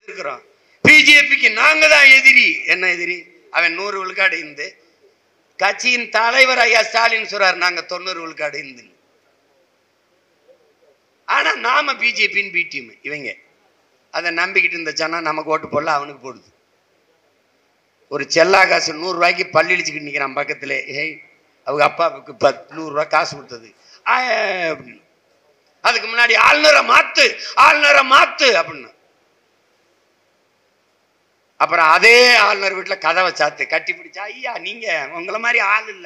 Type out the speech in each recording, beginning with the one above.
இருக்கிறோம் பிஜேபிக்கு நாங்க தான் எதிரி என்ன எதிரி அவன் நூறு விழுக்காடு இருந்து கட்சியின் தலைவர் ஐயா ஸ்டாலின் சொல்றாரு நாங்க தொண்ணூறு விழுக்காடு இருந்து ஆனா நாம பிஜேபின்னு பி டீம் இவங்க அதை நம்பிக்கிட்டு இருந்த ஜனா நமக்கு ஓட்டு போடல அவனுக்கு போடுது ஒரு செல்லா காசு நூறு ரூபாய்க்கு பள்ளி இழிச்சுக்கிட்டு நிற்கிறான் பக்கத்துல ஏய் அவங்க அப்பாவுக்கு பத் நூறுரூவா காசு கொடுத்தது ஆ, அப்படின்னு அதுக்கு முன்னாடி ஆளுநரை மாத்து ஆளுநரை மாத்து அப்படின்னு அப்புறம் அதே ஆளுநர் வீட்டுல கதவை சாத்து கட்டி பிடிச்சா ஐயா நீங்க உங்களை மாதிரி ஆள் இல்ல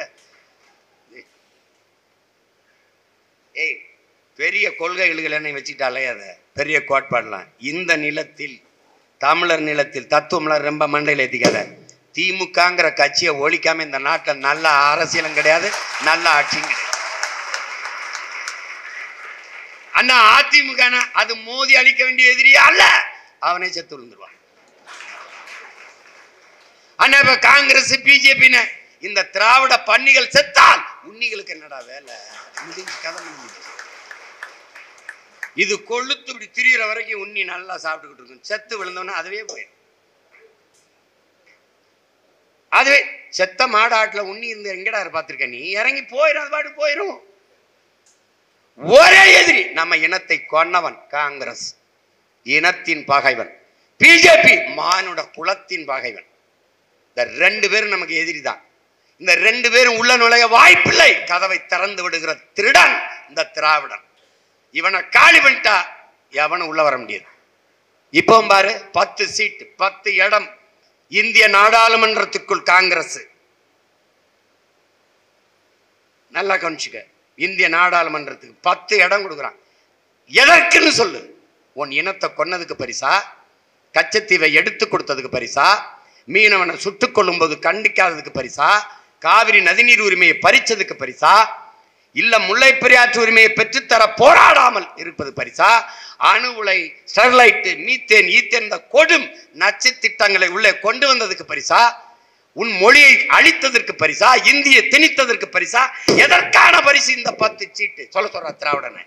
ஏய் பெரிய கொள்கைகள் என்ன வச்சுட்டாலே அதை பெரிய கோட்பாடலாம் இந்த நிலத்தில் தமிழர் நிலத்தில் தத்துவம்லாம் ரொம்ப மண்டையில் ஏத்திக்காத திமுகங்கிற கட்சியை ஒழிக்காம இந்த நாட்டில் நல்ல அரசியலும் கிடையாது நல்ல ஆட்சியும் கிடையாது அண்ணா அதிமுக னா, அது மோதி அழிக்க வேண்டிய எதிரியா அல்ல அவனே செத்து விழுந்துருவான் அண்ணா இப்ப காங்கிரஸ் பிஜேபின்னு இந்த திராவிட பன்னிகள் செத்தால் உன்னிகளுக்கு என்னடா வேலை முடிஞ்சு கதை முடிஞ்சு இது கொழுத்து இப்படி திரியிற வரைக்கும் உண்ணி நல்லா சாப்பிட்டுக்கிட்டு இருக்கும் செத்து விழுந்தோன்னா அதுவே போயிடும் அதுவே செத்த மாடாட்டுல உண்ணி இருந்து எங்கடா பார்த்திருக்க நீ இறங்கி போயிடும் அது பாட்டு போயிடும் ஒரே எதிரி நம்ம இனத்தை கொன்னவன் காங்கிரஸ் இனத்தின் பகைவன் பிஜேபி மானுட குலத்தின் பகைவன் இந்த ரெண்டு பேரும் நமக்கு எதிரி தான் இந்த ரெண்டு பேரும் உள்ள நுழைய வாய்ப்பில்லை கதவை திறந்து விடுகிற திருடன் இந்த திராவிடன் இவனை காலி பண்ணிட்டா எவனும் உள்ள வர முடியாது இப்போ பாரு பத்து சீட் பத்து இடம் இந்திய நாடாளுமன்றத்துக்குள் காங்கிரஸ் நல்லா கவனிச்சுக்க இந்திய நாடாளுமன்றத்துக்கு பத்து இடம் கொடுக்குறான் எதற்குன்னு சொல்லு உன் இனத்தை கொன்னதுக்கு பரிசா கச்சத்தீவை எடுத்து கொடுத்ததுக்கு பரிசா மீனவனை சுட்டுக் கொள்ளும்போது கண்டிக்காததுக்கு பரிசா காவிரி நதிநீர் உரிமையை பறிச்சதுக்கு பரிசா இல்ல முல்லை பெரியாற்று உரிமையை பெற்றுத்தர போராடாமல் இருப்பது பரிசா அணு உலை ஸ்டெர்லைட் மீத்தேன் ஈத்தேன் இந்த கொடும் நச்சு திட்டங்களை உள்ளே கொண்டு வந்ததுக்கு பரிசா உன் மொழியை அழித்ததற்கு பரிசா இந்திய திணித்ததற்கு பரிசா எதற்கான பரிசு இந்த பத்து சீட்டு சொல்ல சொல்ற திராவிடனை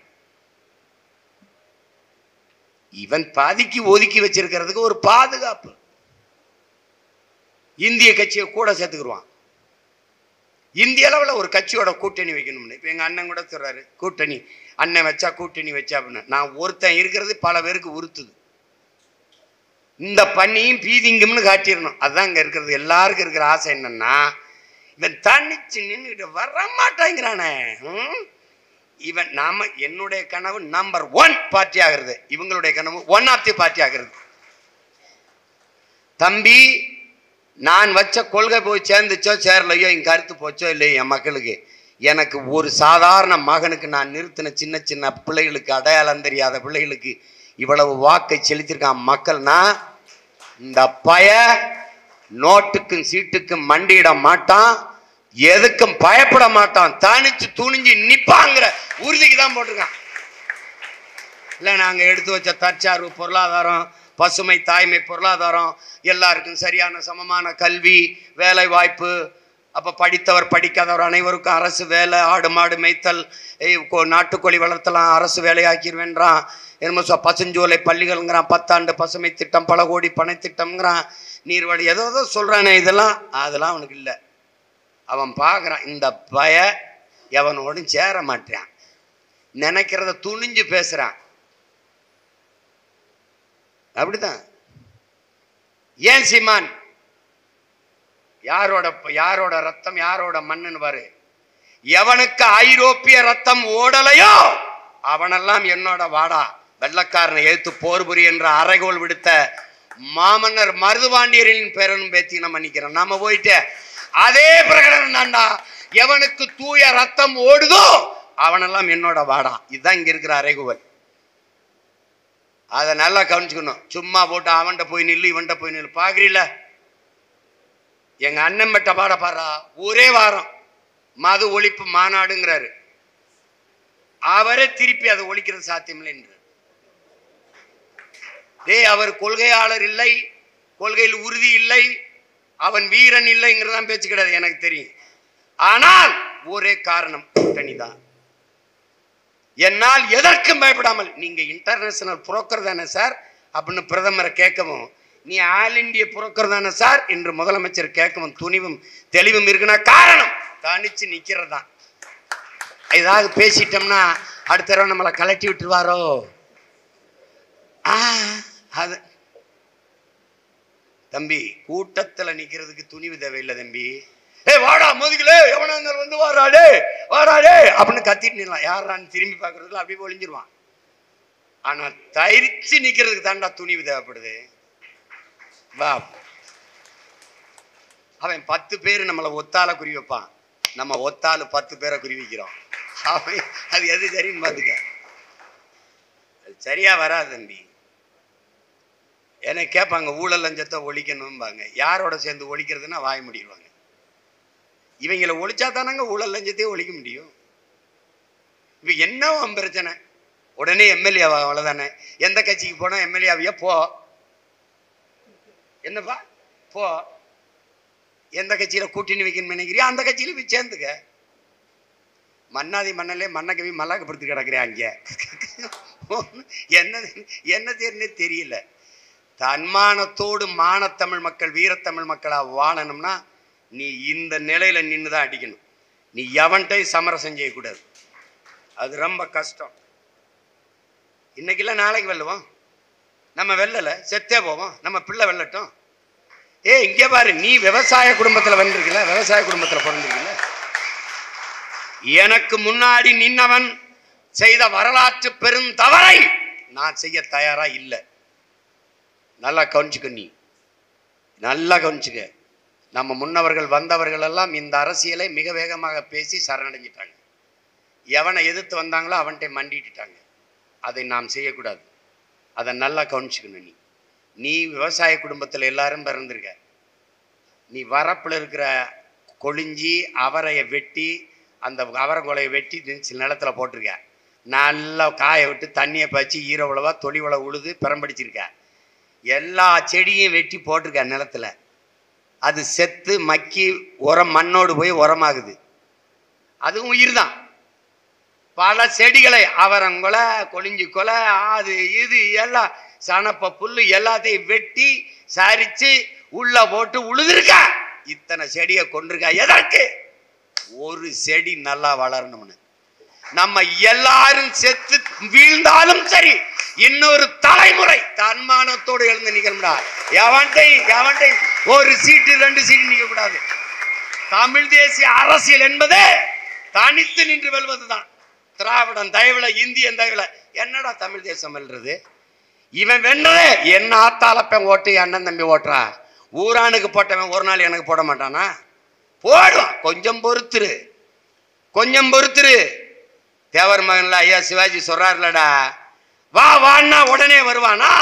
இவன் பாதிக்கு ஒதுக்கி வச்சிருக்கிறதுக்கு ஒரு பாதுகாப்பு இந்திய கட்சியை கூட சேர்த்துக்கிடுவான் இந்திய அளவில் ஒரு கட்சியோட கூட்டணி வைக்கணும்னு இப்போ எங்கள் அண்ணன் கூட சொல்றாரு கூட்டணி அண்ணன் வச்சா கூட்டணி வச்சா அப்படின்னு நான் ஒருத்தன் இருக்கிறது பல பேருக்கு உறுத்துது இந்த பண்ணியும் பீதிங்கும்னு காட்டிடணும் அதுதான் இங்கே இருக்கிறது எல்லாருக்கும் இருக்கிற ஆசை என்னன்னா இவன் தனிச்சு நின்றுட்டு வர மாட்டேங்கிறானே ம்? இவன் நாம என்னுடைய கனவு நம்பர் ஒன் பார்ட்டி ஆகிறது இவங்களுடைய கனவு ஒன் ஆஃப் தி பார்ட்டி ஆகிறது தம்பி நான் வச்ச கொள்கை போய் சேர்ந்துச்சோ சேரலையோ என் கருத்து போச்சோ இல்லையோ என் மக்களுக்கு எனக்கு ஒரு சாதாரண மகனுக்கு நான் நிறுத்தின சின்ன சின்ன பிள்ளைகளுக்கு அடையாளம் தெரியாத பிள்ளைகளுக்கு இவ்வளவு வாக்கை செலுத்தியிருக்கான் மக்கள்னா இந்த பய நோட்டுக்கும் சீட்டுக்கும் மண்டியிட மாட்டான் எதுக்கும் பயப்பட மாட்டான் தனிச்சு துணிஞ்சு நிப்பாங்கிற உறுதிக்கு தான் போட்டிருக்கான் இல்லை நாங்கள் எடுத்து வச்ச தற்சார்பு பொருளாதாரம் பசுமை தாய்மை பொருளாதாரம் எல்லாருக்கும் சரியான சமமான கல்வி வேலை வாய்ப்பு அப்போ படித்தவர் படிக்காதவர் அனைவருக்கும் அரசு வேலை ஆடு மாடு மேய்த்தல் ஏய், கோ- நாட்டுக்கோழி வளர்த்தலாம் அரசு வேலையாக்கிடுவேன்றான் என்னமோ சொ பசுஞ்சோலை பள்ளிகள்ங்கிறான் பத்தாண்டு பசுமை திட்டம் பல கோடி பனை திட்டம்ங்கிறான் நீர்வழி ஏதோ ஏதோ சொல்கிறானே இதெல்லாம் அதெல்லாம் அவனுக்கு இல்லை அவன் பார்க்குறான் இந்த பய எவனோடும் சேர மாட்டான் நினைக்கிறத துணிஞ்சு பேசுகிறான் அப்படிதான் ஏன் சீமான் யாரோட யாரோட ரத்தம் யாரோட மண்ணுன்னு பாரு எவனுக்கு ஐரோப்பிய ரத்தம் ஓடலையோ அவனெல்லாம் என்னோட வாடா வெள்ளக்காரனை எழுத்து போர் புரி என்ற அறைகோல் விடுத்த மாமன்னர் மருதுபாண்டியரின் பேரனும் பேத்தி நம்ம நிக்கிறோம் நாம போயிட்டு அதே பிரகடனம் தான்டா எவனுக்கு தூய ரத்தம் ஓடுதோ அவனெல்லாம் என்னோட வாடா இதுதான் இங்க இருக்கிற அறைகோவல் அதை நல்லா கவனிச்சுக்கணும் சும்மா போட்டு அவன்கிட்ட போய் நில்லு இவன்கிட்ட போய் நில்லு பார்க்குறீல எங்க அண்ணன் பட்ட பாட பாடுறா ஒரே வாரம் மது ஒழிப்பு மாநாடுங்கிறாரு அவரே திருப்பி அதை ஒழிக்கிறது சாத்தியமில்லைன்றார் டேய் அவர் கொள்கையாளர் இல்லை கொள்கையில் உறுதி இல்லை அவன் வீரன் இல்லைங்கிறதான் பேச்சு கிடையாது எனக்கு தெரியும் ஆனால் ஒரே காரணம் கூட்டணி தான் என்னால் எதற்கும் பயப்படாமல் நீங்க இன்டர்நேஷனல் புரோக்கர் தானே சார் அப்படின்னு பிரதமரை கேட்கவும் நீ ஆல் இந்திய புரோக்கர் தானே சார் என்று முதலமைச்சர் கேட்கவும் துணிவும் தெளிவும் இருக்குன்னா காரணம் தனிச்சு நிக்கிறது தான் ஏதாவது பேசிட்டோம்னா அடுத்த தடவை நம்மளை கலட்டி விட்டுருவாரோ ஆ அது தம்பி கூட்டத்துல நிக்கிறதுக்கு துணிவு தேவையில்லை தம்பி ஏய் வாடா முதுகுலே எவனா இருந்தாலும் வந்து வாராடே வாராடே அப்படின்னு கத்திட்டு நில்லாம் யாரான்னு திரும்பி பார்க்கறதுல அப்படியே ஒளிஞ்சிருவான் ஆனா தரிச்சு நிக்கிறதுக்கு தாண்டா துணிவு தேவைப்படுது வா அவன் பத்து பேர் நம்மளை ஒத்தால குறி வைப்பான் நம்ம ஒத்தால பத்து பேரை குறி வைக்கிறோம் அவன் அது எது சரின்னு பார்த்துக்க அது சரியா வராது தம்பி என்னை கேட்பாங்க ஊழல் லஞ்சத்தை ஒழிக்கணும்பாங்க யாரோட சேர்ந்து ஒழிக்கிறதுன்னா வாய முடிடுவாங்க இவங்களை ஒழிச்சா தானங்க ஊழல் லஞ்சத்தையே ஒழிக்க முடியும் இப்போ என்ன உன் பிரச்சனை உடனே எம்எல்ஏ அவ்வளோதானே எந்த கட்சிக்கு போனால் எம்எல்ஏவியா போ என்னப்பா போ எந்த கட்சியில் கூட்டணி வைக்கணும்னு நினைக்கிறியோ அந்த கட்சியில போய் சேர்ந்துக்க மன்னாதி மன்னலே மன்னகவி மல்லாக்கப்படுத்தி கிடக்குறேன் அங்கே என்ன என்ன தேர்னே தெரியல தன்மானத்தோடு மானத்தமிழ் மக்கள் வீரத்தமிழ் மக்களாக வாழணும்னா நீ இந்த நிலையில நின்று தான் அடிக்கணும் நீ எவன்ட்டையும் சமரசம் செய்யக்கூடாது அது ரொம்ப கஷ்டம் இன்னைக்கு நாளைக்கு வெல்லுவோம் நம்ம வெல்லலை செத்தே போவோம் நம்ம பிள்ளை வெல்லட்டும் ஏ இங்கே பாரு நீ விவசாய குடும்பத்தில் வந்திருக்கல விவசாய குடும்பத்தில் பிறந்திருக்கல எனக்கு முன்னாடி நின்னவன் செய்த வரலாற்று பெருந்தவறை நான் செய்ய தயாரா இல்லை நல்லா கவனிச்சுக்க நீ நல்லா கவனிச்சுக்க நம்ம முன்னவர்கள் வந்தவர்கள் எல்லாம் இந்த அரசியலை மிக வேகமாக பேசி சரணடைஞ்சிட்டாங்க எவனை எதிர்த்து வந்தாங்களோ அவன்கிட்ட மண்டிட்டுட்டாங்க அதை நாம் செய்யக்கூடாது அதை நல்லா கவனிச்சுக்கணும் நீ நீ விவசாய குடும்பத்தில் எல்லாரும் பிறந்திருக்க நீ வரப்பில் இருக்கிற கொழிஞ்சி அவரையை வெட்டி அந்த அவரை கொலையை வெட்டி சில நிலத்தில் போட்டிருக்க நல்லா காய விட்டு தண்ணியை பச்சு ஈர உழவா தொளி உழவு உழுது பெரம்படிச்சிருக்க எல்லா செடியும் வெட்டி போட்டிருக்க நிலத்துல அது செத்து மக்கி உரம் மண்ணோடு போய் உரமாகுது அதுவும் உயிர் தான் பல செடிகளை அவரங்கொலை கொழிஞ்சி கொலை அது இது எல்லாம் சனப்ப புல்லு எல்லாத்தையும் வெட்டி சரிச்சு உள்ள போட்டு உழுதுருக்க இத்தனை செடியை கொண்டிருக்கா எதற்கு ஒரு செடி நல்லா வளரணும்னு நம்ம எல்லாரும் செத்து வீழ்ந்தாலும் சரி இன்னொரு தலைமுறை தன்மானத்தோடு எழுந்து நிக்கணும்டா எவன்டை எவன்டை ஒரு சீட்டு ரெண்டு சீட்டு நிக்க கூடாது தமிழ் தேசிய அரசியல் என்பது தனித்து நின்று வெல்வதுதான் திராவிடன் தயவுல இந்தியன் தயவுல என்னடா தமிழ் தேசம் வெல்றது இவன் வென்றதே என்ன ஆத்தாலப்பன் ஓட்டு என் அண்ணன் தம்பி ஓட்டுறா ஊரானுக்கு போட்டவன் ஒரு நாள் எனக்கு போட மாட்டானா போடுவான் கொஞ்சம் பொறுத்துரு கொஞ்சம் பொறுத்துரு தேவர் மகன்ல ஐயா சிவாஜி சொல்றாருலடா வா வான்னா உடனே வருவானா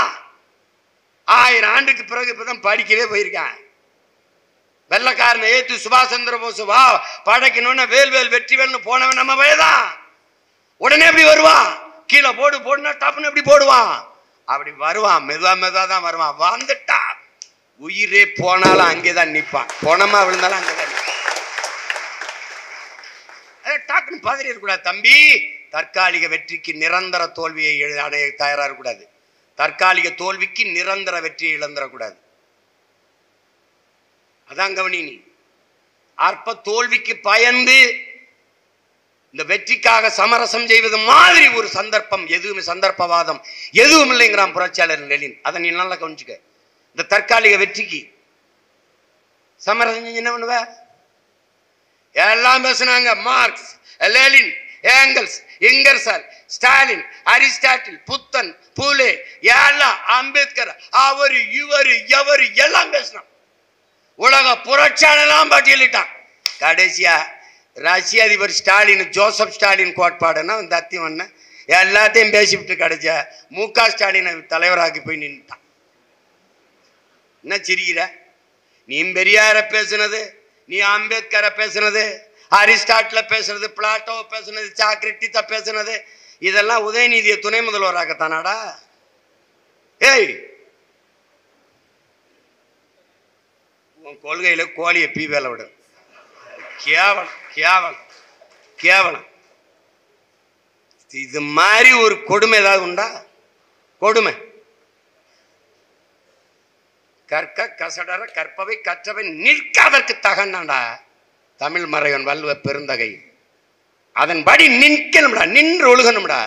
ஆயிரம் ஆண்டுக்கு பிறகு இப்பதான் படிக்கவே போயிருக்கான் வெள்ளக்காரனை ஏத்து சுபாஷ் சந்திர போஸ் வா படைக்கணும்னு வேல்வேல் வெற்றிவேல்னு போனவன் நம்ம வயதான் உடனே எப்படி வருவான் கீழே போடு போடுனா டப்புன்னு எப்படி போடுவான் அப்படி வருவான் மெதுவா மெதுவா தான் வருவான் வந்துட்டா உயிரே போனாலும் அங்கேதான் நிப்பான் போனமா விழுந்தாலும் அங்கேதான் நிப்பான் ஏய், டக்குன்னு பதறி இருக்கக்கூடாது தம்பி தற்காலிக வெற்றிக்கு நிரந்தர தோல்வியை எழு- அடைய தயாரா இருக்கக்கூடாது தற்காலிக தோல்விக்கு நிரந்தர வெற்றியை இழந்துடக்கூடாது அதான் கவனி நீ அற்ப தோல்விக்கு பயந்து இந்த வெற்றிக்காக சமரசம் செய்வது மாதிரி ஒரு சந்தர்ப்பம் எதுவுமே சந்தர்ப்பவாதம் எதுவும் இல்லைங்கிறான் புரட்சியாளர் லெனின் அதை நீ நல்லா கவனிச்சுக்க இந்த தற்காலிக வெற்றிக்கு சமரசம் செஞ்சு என்ன பண்ணுவ எல்லாம் பேசுனாங்க Marx Lenin Engels Ingersoll Stalin Aristotle புத்தன் பூலே எல்லாம் அம்பேத்கர் அவர் இவர் எவர் எல்லாம் பேசினான் உலக புரட்சியாளெல்லாம் பட்டியலிட்டான் கடைசியா ரஷ்ய அதிபர் ஸ்டாலின் ஜோசப் ஸ்டாலின் கோட்பாடுன்னா இந்த அத்தியவண்ண எல்லாத்தையும் பேசிவிட்டு கடைசியா மு க ஸ்டாலினை தலைவராக்கி போய் நின்றுட்டான் என்ன சிரிக்கிற நீ பெரியார பேசுனது நீ அம்பேத்கரை பேசுனது அரிஸ்டாட்டில பேசுனது பிளாட்டோ பேசுனது சாக்ரட்டிஸ பேசுனது இதெல்லாம் உதயநிதியை துணை முதல்வராகத்தானாடா ஏய் உன் கொள்கையில கோழியை பீ வேலை விடு கேவலம் கேவலம் கேவலம் இது மாதிரி ஒரு கொடுமை ஏதாவது உண்டா கொடுமை கற்க கசடர கற்பவை கற்றவை நிற்காதற்கு தகண்டாண்டா தமிழ் மறைவன் வல்வ பெருந்தகை அதன்படி நிற்கணும்டா நின்று ஒழுகணும்டா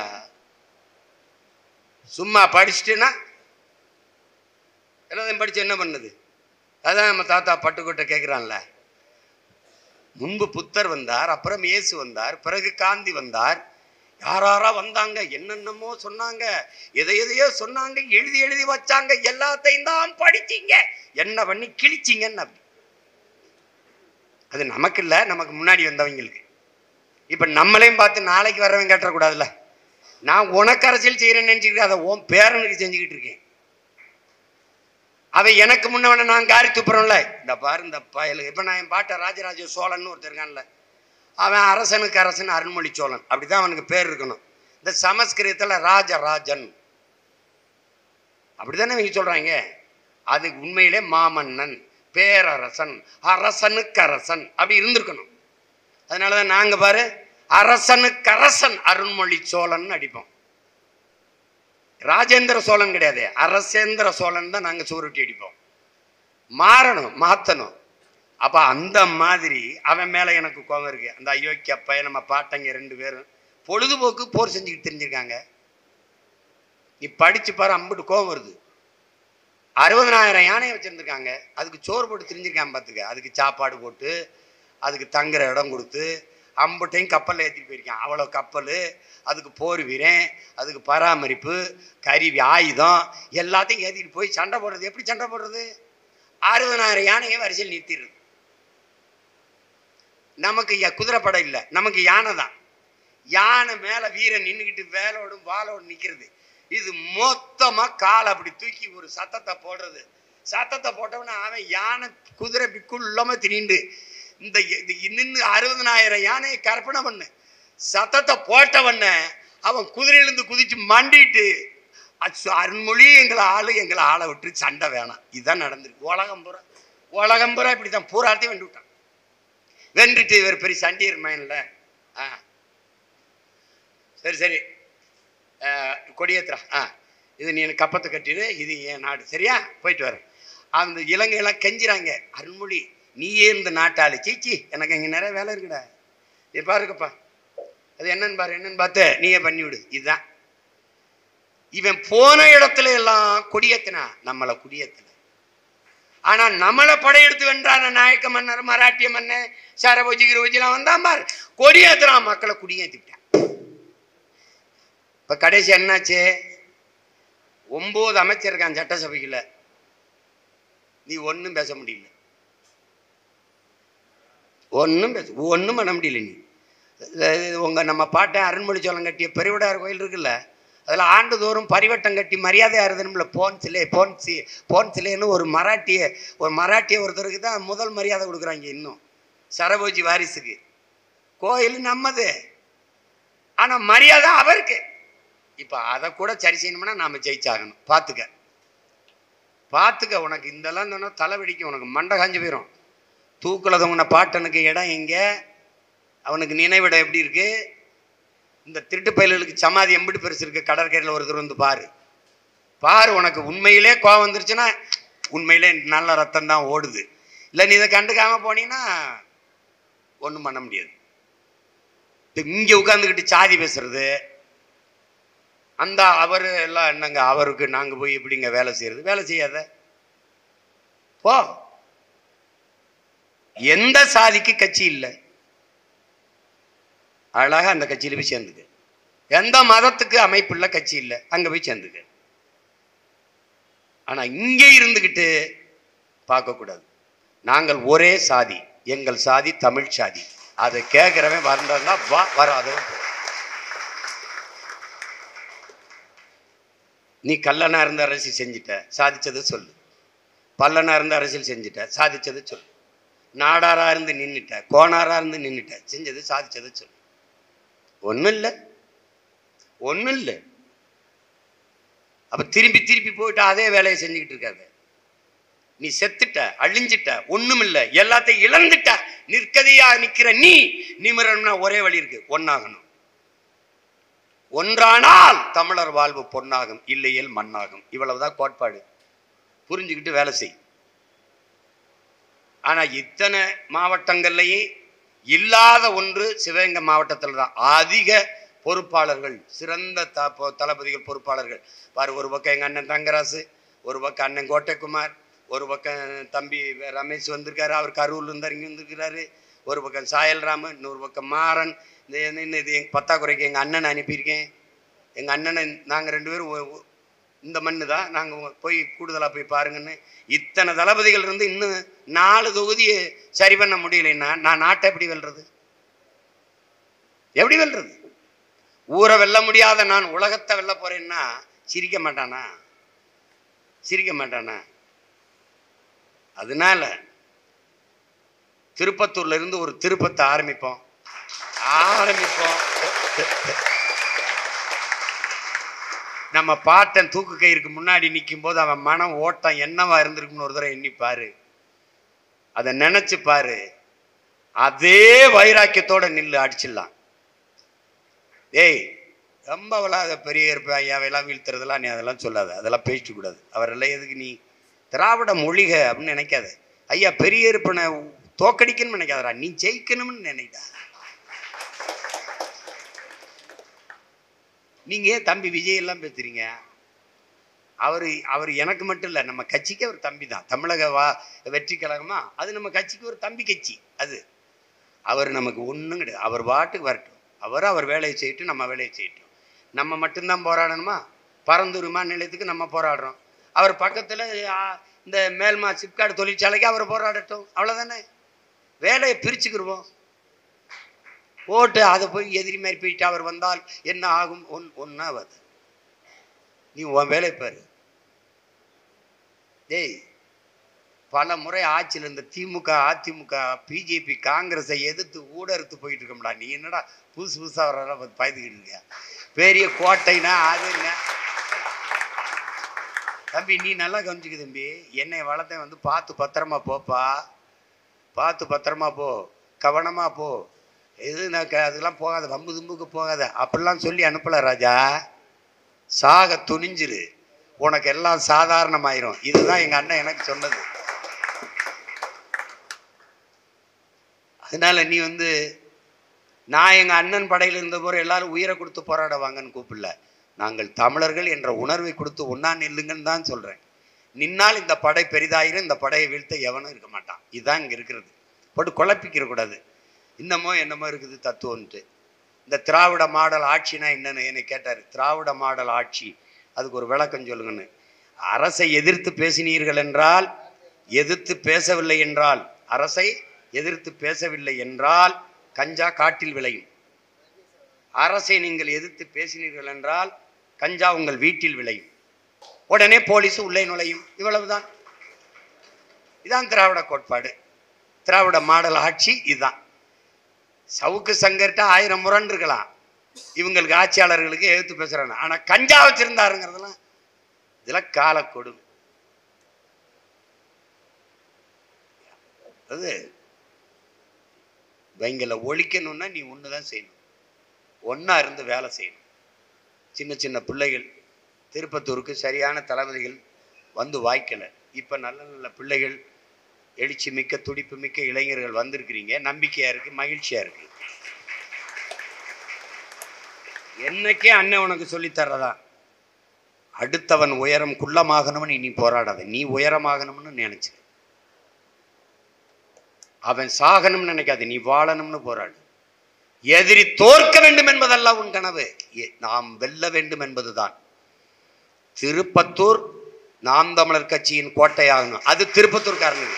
சும்மா படிச்சுட்டுனா எல்லாத்தையும் படிச்சு என்ன பண்ணுது அதான் நம்ம தாத்தா பட்டுக்கோட்டை கேட்குறான்ல முன்பு புத்தர் வந்தார் அப்புறம் இயேசு வந்தார் பிறகு காந்தி வந்தார் யாராரா வந்தாங்க என்னென்னமோ சொன்னாங்க எதை எதையோ சொன்னாங்க எழுதி எழுதி வச்சாங்க எல்லாத்தையும் தான் படிச்சீங்க என்ன பண்ணி கிழிச்சிங்கன்னு அப்படி அது நமக்கு இல்லை நமக்கு முன்னாடி வந்தவங்களுக்கு இப்போ நம்மளையும் பார்த்து நாளைக்கு வரவன் கேட்டக்கூடாதுல்ல நான் உனக்கு அரசியல் செய்கிறேன்னு நினச்சிக்கிட்டு அதை உன் பேரனுக்கு செஞ்சுக்கிட்டு இருக்கேன் அவன் எனக்கு முன்னவன நான் காரி துப்புறோம்ல இந்த பாரு இந்த பயலு இப்போ நான் என் பாட்டை ராஜராஜ சோழன் ஒருத்தர் இருக்கான்ல அவன் அரசனுக்கு அரசன் அருண்மொழி சோழன் அப்படிதான் அவனுக்கு பேர் இருக்கணும் இந்த சமஸ்கிருதத்தில் ராஜராஜன் அப்படித்தானே இவங்க சொல்றாங்க அது உண்மையிலே மாமன்னன் பேரரசன் அரசனுக்கு அரசன் அப்படி இருந்திருக்கணும் அதனால தான் நாங்கள் பாரு அரசனுக்கு அரசன் அருண்மொழி சோழன் அடிப்போம் ராஜேந்திர சோழன் கிடையாது அரசேந்திர சோழன் தான் நாங்கள் சுவரொட்டி அடிப்போம் மாறணும் மாற்றணும் அப்போ அந்த மாதிரி அவன் மேலே எனக்கு கோபம் இருக்கு அந்த அயோக்கிய பையன் நம்ம பாட்டங்க ரெண்டு பேரும் பொழுதுபோக்கு போர் செஞ்சுக்கிட்டு தெரிஞ்சிருக்காங்க நீ படிச்சு பாரு அம்பிட்டு கோபம் வருது அறுபதனாயிரம் யானையை வச்சுருந்துருக்காங்க அதுக்கு சோறு போட்டு தெரிஞ்சிருக்கான் பார்த்துக்க அதுக்கு சாப்பாடு போட்டு அதுக்கு தங்குற இடம் கொடுத்து அம்பட்டையும் கப்பலில் ஏற்றிட்டு போயிருக்கான் அவ்வளோ கப்பல் அதுக்கு போர் வீரன் அதுக்கு பராமரிப்பு கருவி ஆயுதம் எல்லாத்தையும் ஏற்றிட்டு போய் சண்டை போடுறது எப்படி சண்டை போடுறது அறுபதனாயிரம் யானையை வரிசையில் நிறுத்திடுறது நமக்கு ய- குதிரைப்படை இல்லை நமக்கு யானை தான் யானை மேலே வீரன் நின்றுக்கிட்டு வேலோடும் வாளோடும் நிற்கிறது இது மொத்தமா காலை அப்படி தூக்கி ஒரு சத்தத்தை போடுறது சத்தத்தை போட்டவன அவன் யானை குதிரை பிக்குள்ளாம திரிண்டு இந்த நின்று அறுபதனாயிரம் யானையை கற்பனை பண்ணு சத்தத்தை போட்டவன அவன் குதிரையிலிருந்து குதிச்சு மண்டிட்டு அச்சு- அருண்மொழி எங்களை ஆளு எங்களை ஆளை விட்டு சண்டை வேணாம் இதுதான் நடந்திருக்கு உலகம் பூரா உலகம் பூரா இப்படி தான் பூராத்தையும் வென்று விட்டான் வென்றுட்டு இவர் பெரிய சண்டியர் மைனில் ஆ சரி சரி அஹ், கொடியேத்துறா ஆ இது நீ எனக்கு கப்பத்தை கட்டிடு இது என் நாடு சரியா போயிட்டு வரேன் அந்த இலங்கையெல்லாம் கெஞ்சுறாங்க அருண்மொழி நீயே இந்த நாட்டாளு சீச்சி எனக்கு இங்கே நிறைய வேலை இருக்குடா இது பாருங்கப்பா அது என்னன்னு பாரு என்னன்னு பார்த்து நீயே பண்ணி விடு இதுதான் இவன் போன இடத்துல எல்லாம் கொடியேத்தினா நம்மளை குடியேத்தின ஆனா நம்மளை படையெடுத்து வென்றான நாயக்க மன்னர் மராட்டிய மன்னர் சரபோஜி கிரபோஜிலாம் வந்தான் பார் கொடியேத்துறான் மக்களை குடியேற்றிட்டான் இப்ப கடைசி என்னாச்சு ஒன்பது அமைச்சர் இருக்கான் சட்டசபைக்குள்ள நீ ஒன்றும் பேச முடியல ஒன்றும் பேச ஒன்றும் பண்ண முடியல நீ இது உங்க நம்ம பாட்டன் அருண்மொழி சோழன் கட்டிய பெருவிடார் கோயில் இருக்குல்ல அதில் ஆண்டுதோறும் பரிவட்டம் கட்டி மரியாதை ஆறுதனும்ல போன் சிலை போன் சி போன் சிலைன்னு ஒரு மராட்டிய ஒரு மராட்டிய ஒருத்தருக்கு தான் முதல் மரியாதை கொடுக்குறாங்க இன்னும் சரபோஜி வாரிசுக்கு கோயில் நம்மது ஆனால் மரியாதை அவருக்கு இப்போ அதை கூட சரி செய்யணும்னா நாம் ஜெயிச்சாகணும் பார்த்துக்க பார்த்துக்க உனக்கு இதெல்லாம் தானே தலை வெடிக்கும் உனக்கு மண்டை காஞ்சு போயிடும் தூக்குல உன்னை பாட்டனுக்கு இடம் எங்கே அவனுக்கு நினைவிடம் எப்படி இருக்கு இந்த திருட்டு பயல்களுக்கு சமாதி எம்பிட்டு பெருசு இருக்கு கடற்கரையில் ஒருத்தர் வந்து பாரு பாரு உனக்கு உண்மையிலே கோவம் வந்துருச்சுன்னா உண்மையிலே நல்ல ரத்தம் தான் ஓடுது இல்லை நீ இதை கண்டுக்காம போனீங்கன்னா ஒன்றும் பண்ண முடியாது இங்கே உட்காந்துக்கிட்டு சாதி பேசுறது அந்த அவர் எல்லாம் என்னங்க அவருக்கு நாங்கள் போய் எப்படிங்க வேலை செய்யறது வேலை செய்யாத போ எந்த சாதிக்கு கட்சி இல்லை அழகா அந்த கட்சியில போய் சேர்ந்துக்க எந்த மதத்துக்கு அமைப்பு இல்லை கட்சி இல்லை அங்க போய் சேர்ந்துக்க ஆனா இங்கே இருந்துக்கிட்டு பார்க்கக்கூடாது நாங்கள் ஒரே சாதி எங்கள் சாதி தமிழ் சாதி அதை கேட்குறவன் வந்தா வா வராதவன் போ. நீ கல்லனா இருந்த அரசியல் செஞ்சுட்ட சாதிச்சதை சொல்லு பல்லனா இருந்த அரசியல் செஞ்சுட்ட சாதிச்சதை சொல்லு நாடாரா இருந்து நின்னுட்ட கோணாரா இருந்து நின்னுட்ட செஞ்சது சாதிச்சதை சொல்லு ஒன்றும் இல்லை ஒன்றும் இல்லை அப்ப திருப்பி திருப்பி போயிட்டு அதே வேலையை செஞ்சுக்கிட்டு இருக்காத நீ செத்துட்ட அழிஞ்சிட்ட ஒண்ணும் இல்லை எல்லாத்தையும் இழந்துட்ட நிற்கதியா நிக்கிற நீ நிமிரணும்னா ஒரே வழி இருக்கு ஒன்னாகணும் ஒன்றானால் தமிழர் வாழ்வு பொன்னாகும் இல்லையேல் மண்ணாகும் இவ்வளவுதான் கோட்பாடு புரிஞ்சுக்கிட்டு வேலை செய் ஆனா இத்தனை மாவட்டங்கள்லையும் இல்லாத ஒன்று சிவகங்கை மாவட்டத்தில் தான் அதிக பொறுப்பாளர்கள் சிறந்த த பொ- தளபதிகள் பொறுப்பாளர்கள் பாரு ஒரு பக்கம் எங்கள் அண்ணன் தங்கராசு ஒரு பக்கம் அண்ணன் கோட்டைக்குமார் ஒரு பக்கம் தம்பி ரமேஷ் வந்திருக்காரு அவர் கரூர்ல இருந்து இறங்கி வந்திருக்கிறாரு ஒரு பக்கம் சாயல்ராமு இன்னொரு பக்கம் மாறன் இந்த இந்த- இந்த இது எங்க பத்தாக்குறைக்கு எங்கள் அண்ணனை அனுப்பியிருக்கேன் எங்கள் அண்ணனை நாங்கள் ரெண்டு பேரும் ஒ- ஒ- இந்த மண்ணு தான் நாங்கள் போய் கூடுதலாக போய் பாருங்கன்னு இத்தனை தளபதிகள் இருந்து இன்னும் நாலு தொகுதியை சரி பண்ண முடியலைன்னா நான் நாட்டை எப்படி வெல்றது எப்படி வெல்றது ஊரை வெல்ல முடியாத நான் உலகத்தை வெல்ல போறேன்னா சிரிக்க மாட்டானா சிரிக்க மாட்டானா அதனால திருப்பத்தூர்ல இருந்து ஒரு திருப்பத்தை ஆரம்பிப்போம் ஆரம்பிப்போம் நம்ம பாட்டன் தூக்கு கயிறுக்கு முன்னாடி நிற்கும் போது அவன் மனம் ஓட்டம் என்னவா இருந்திருக்குன்னு ஒரு தடவை எண்ணி பாரு அதை நினைச்சு பாரு அதே வைராக்கியத்தோட நில்லு அடிச்சிடலாம் ஏய் ரொம்ப அவளாக பெரிய இருப்ப ஐயாவையெல்லாம் வீழ்த்துறதெல்லாம் நீ அதெல்லாம் சொல்லாத அதெல்லாம் பேசிட்டு கூடாது அவரெல்லாம் எதுக்கு நீ திராவிட மொழிக அப்படின்னு நினைக்காத ஐயா பெரிய இருப்பனை தோக்கடிக்கணும்னு நினைக்காதடா நீ ஜெயிக்கணும்னு நினைடா நீங்க ஏன் தம்பி விஜய் எல்லாம் பேசுறீங்க அவர் அவர் எனக்கு மட்டும் இல்லை நம்ம கட்சிக்கு அவர் தம்பி தான் தமிழக வா வெற்றி கழகமா அது நம்ம கட்சிக்கு ஒரு தம்பி கட்சி அது அவர் நமக்கு ஒன்றும் கிடையாது அவர் பாட்டுக்கு வரட்டும் அவர் அவர் வேலையை செய்யட்டும் நம்ம வேலையை செய்யட்டும் நம்ம மட்டும்தான் போராடணுமா பரந்தூர் விமான நிலையத்துக்கு நம்ம போராடுறோம் அவர் பக்கத்தில் இந்த மேல்மா சிப்காடு தொழிற்சாலைக்கு அவர் போராடட்டும் அவ்வளோதானே வேலையை பிரிச்சுக்கிருவோம் போட்டு அதை போய் எதிரி மாதிரி போயிட்டு அவர் வந்தால் என்ன ஆகும் ஒன் ஒன்றாவது நீ உன் வேலையை பாரு டேய் பல முறை ஆட்சியில் இந்த திமுக அதிமுக பிஜேபி காங்கிரஸை எதிர்த்து ஊடறுத்து போயிட்டு இருக்கோம்டா நீ என்னடா புதுசு புதுசாக வர பயந்துக்கிட்டு இருக்க பெரிய கோட்டைனா அது என்ன தம்பி நீ நல்லா கவனிச்சுக்க தம்பி என்னை வளர்த்தேன் வந்து பார்த்து பத்திரமா போப்பா பார்த்து பத்திரமா போ கவனமா போ எது நான் க- அதெல்லாம் போகாத வம்பு தும்புக்கு போகாத அப்படிலாம் சொல்லி அனுப்பல ராஜா சாக துணிஞ்சிரு உனக்கு எல்லாம் சாதாரணமாயிரும் இதுதான் எங்க அண்ணன் எனக்கு சொன்னது அதனால நீ வந்து நான் எங்க அண்ணன் படையில் இருந்த போற எல்லாரும் உயிரை கொடுத்து போராட வாங்கன்னு கூப்பிடல நாங்கள் தமிழர்கள் என்ற உணர்வை கொடுத்து ஒன்னா நில்லுங்கன்னு தான் சொல்றேன் நின்னால் இந்த படை பெரிதாயிரும் இந்த படையை வீழ்த்த எவனும் இருக்க மாட்டான் இதுதான் இங்க இருக்கிறது போட்டு குழப்பிக்கிற கூடாது இன்னமோ என்னமோ இருக்குது தத்துவன்ட்டு இந்த திராவிட மாடல் ஆட்சினா என்னன்னு என்னை கேட்டார் திராவிட மாடல் ஆட்சி அதுக்கு ஒரு விளக்கம் சொல்லுங்கன்னு அரசை எதிர்த்து பேசினீர்கள் என்றால் எதிர்த்து பேசவில்லை என்றால் அரசை எதிர்த்து பேசவில்லை என்றால் கஞ்சா காட்டில் விளையும் அரசை நீங்கள் எதிர்த்து பேசினீர்கள் என்றால் கஞ்சா உங்கள் வீட்டில் விளையும் உடனே போலீஸ் உள்ளே நுழையும் இவ்வளவுதான் இதான் திராவிட கோட்பாடு திராவிட மாடல் ஆட்சி இதுதான் சவுக்கு சங்கர்கிட்ட ஆயிரம் முரண் இருக்கலாம் இவங்களுக்கு ஆட்சியாளர்களுக்கு எதிர்த்து பேசுறாங்க ஆனா கஞ்சா வச்சிருந்தாருங்கிறதெல்லாம் இதெல்லாம் காலக்கொடும் அது இவங்களை ஒழிக்கணும்னா நீ ஒன்று தான் செய்யணும் ஒன்றா இருந்து வேலை செய்யணும் சின்ன சின்ன பிள்ளைகள் திருப்பத்தூருக்கு சரியான தளபதிகள் வந்து வாய்க்கலை இப்போ நல்ல நல்ல பிள்ளைகள் எழுச்சி மிக்க துடிப்பு மிக்க இளைஞர்கள் வந்திருக்கிறீங்க நம்பிக்கையா இருக்கு மகிழ்ச்சியா இருக்கு என்னைக்கே அண்ணன் உனக்கு சொல்லித் தர்றதா அடுத்தவன் உயரம் குள்ளமாகணும்னு நீ போராடாத நீ உயரமாகணும்னு நினைச்சு அவன் சாகணும்னு நினைக்காத நீ வாழணும்னு போராடு எதிரி தோற்க வேண்டும் என்பதல்ல உன் கனவு எ- நாம் வெல்ல வேண்டும் என்பதுதான் திருப்பத்தூர் நாம் தமிழர் கட்சியின் கோட்டையாகணும் அது திருப்பத்தூர்காரனுக்கு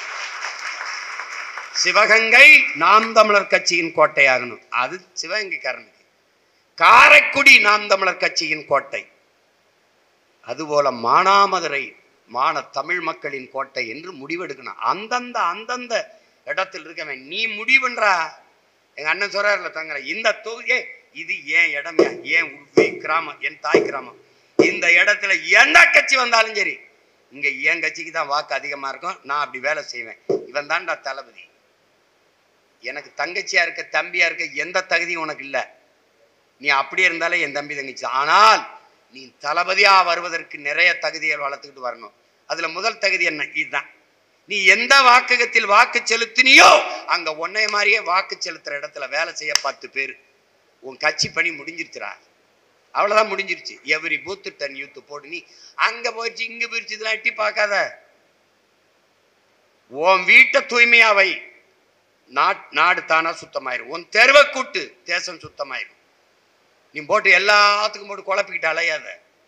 சிவகங்கை நாம் தமிழர் கட்சியின் கோட்டையாகணும் அது சிவகங்கைக்காரனுக்கு காரைக்குடி நாம் தமிழர் கட்சியின் கோட்டை அதுபோல மானாமதுரை மான தமிழ் மக்களின் கோட்டை என்று முடிவெடுக்கணும் அந்தந்த அந்தந்த இடத்தில் இருக்கவன் நீ முடிவுன்றா எங்க அண்ணன் சொல்றாருல தங்கற இந்த தொகுதி இது ஏன் இடம் ஏன் உள்வி கிராமம் என் தாய் கிராமம் இந்த இடத்துல எந்த கட்சி வந்தாலும் சரி இங்க என் கட்சிக்கு தான் வாக்கு அதிகமா இருக்கும் நான் அப்படி வேலை செய்வேன் இவன் தான்டா தளபதி எனக்கு தங்கச்சியா இருக்க தம்பியா இருக்க எந்த தகுதியும் உனக்கு இல்லை நீ அப்படியே இருந்தாலே என் தம்பி தங்கச்சி தான். ஆனால் நீ தளபதியா வருவதற்கு நிறைய தகுதியை வளர்த்துக்கிட்டு வரணும் அதுல முதல் தகுதி என்ன இதுதான் நீ எந்த வாக்ககத்தில் வாக்கு செலுத்தினியோ அங்க உன்னைய மாதிரியே வாக்கு செலுத்துற இடத்துல வேலை செய்ய பத்து பேர் உன் கட்சி பணி முடிஞ்சிருச்சுடா அவ்வளவுதான் முடிஞ்சிருச்சு எவரி பூத்து டன் யூத்து போட்டு நீ அங்க போயிடுச்சு இங்க போயிடுச்சு இதெல்லாம் எட்டி பார்க்காத உன் வீட்டை தூய்மையா வை நாட் நாடு தானா சுத்தமாயிரும் உன் தெருவை கூட்டு தேசம் சுத்தமாயிரும் நீ போட்டு எல்லாத்துக்கும் போட்டு குழப்பிக்கிட்டு அலையாத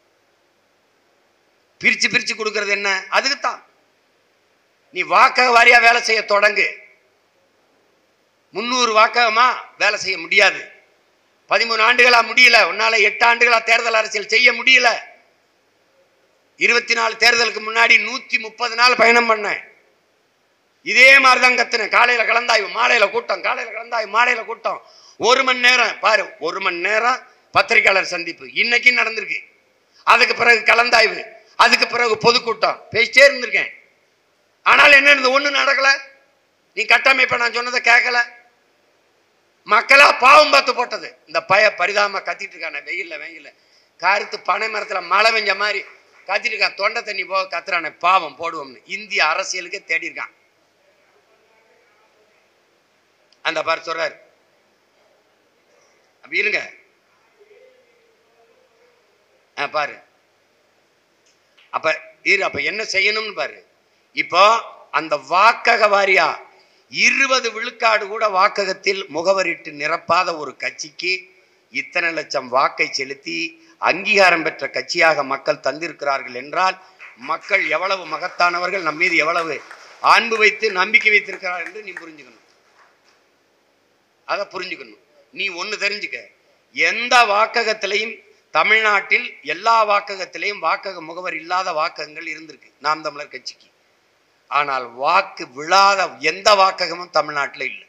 பிரிச்சு பிரிச்சு கொடுக்கறது என்ன அதுக்கு தான் நீ வாக்கக வாரியா வேலை செய்ய தொடங்கு முன்னூறு வாக்ககமா வேலை செய்ய முடியாது பதிமூணு ஆண்டுகளா முடியல உன்னால எட்டு ஆண்டுகளா தேர்தல் அரசியல் செய்ய முடியல இருபத்தி நாலு தேர்தலுக்கு முன்னாடி நூத்தி முப்பது நாள் பயணம் பண்ணேன் இதே மாதிரி தான் கத்துனேன் காலையில கலந்தாய்வு மாலையில கூட்டம் காலையில கலந்தாய்வு மாலையில கூட்டம் ஒரு மணி நேரம் பாரு ஒரு மணி நேரம் பத்திரிகையாளர் சந்திப்பு இன்னைக்கு நடந்திருக்கு அதுக்கு பிறகு கலந்தாய்வு அதுக்கு பிறகு பொதுக்கூட்டம் பேசிட்டே இருந்திருக்கேன் ஆனால் என்ன இருந்தது ஒண்ணு நடக்கல நீ கட்டமைப்ப நான் சொன்னதை கேட்கல மக்களா பாவம் பார்த்து போட்டது இந்த பய பரிதாம கத்திட்டு இருக்கான வெயில்ல வெயில்ல கருத்து பனை மரத்துல மழை பெஞ்ச மாதிரி கத்திட்டு இருக்கான் தொண்டை தண்ணி போக கத்துறானே பாவம் போடுவோம்னு இந்திய அரசியலுக்கே தேடி இருக்கான் அந்த பாரு சொல்றாரு அப்படி இருங்க ஆ, பாரு அப்ப இரு அப்ப என்ன செய்யணும்னு பாரு இப்போ அந்த வாக்கக வாரியா இருபது விழுக்காடு கூட வாக்ககத்தில் முகவரிட்டு நிரப்பாத ஒரு கட்சிக்கு இத்தனை லட்சம் வாக்கை செலுத்தி அங்கீகாரம் பெற்ற கட்சியாக மக்கள் தந்திருக்கிறார்கள் என்றால் மக்கள் எவ்வளவு மகத்தானவர்கள் நம் மீது எவ்வளவு அன்பு வைத்து நம்பிக்கை வைத்திருக்கிறார்கள் என்று நீ புரிஞ்சுக்கணும் அதை புரிஞ்சுக்கணும் நீ ஒன்று தெரிஞ்சுக்க எந்த வாக்ககத்திலையும் தமிழ்நாட்டில் எல்லா வாக்ககத்திலையும் வாக்கக முகவர் இல்லாத வாக்ககங்கள் இருந்திருக்கு நாம் தமிழர் கட்சிக்கு ஆனால் வாக்கு விழாத எந்த வாக்ககமும் தமிழ்நாட்டில் இல்லை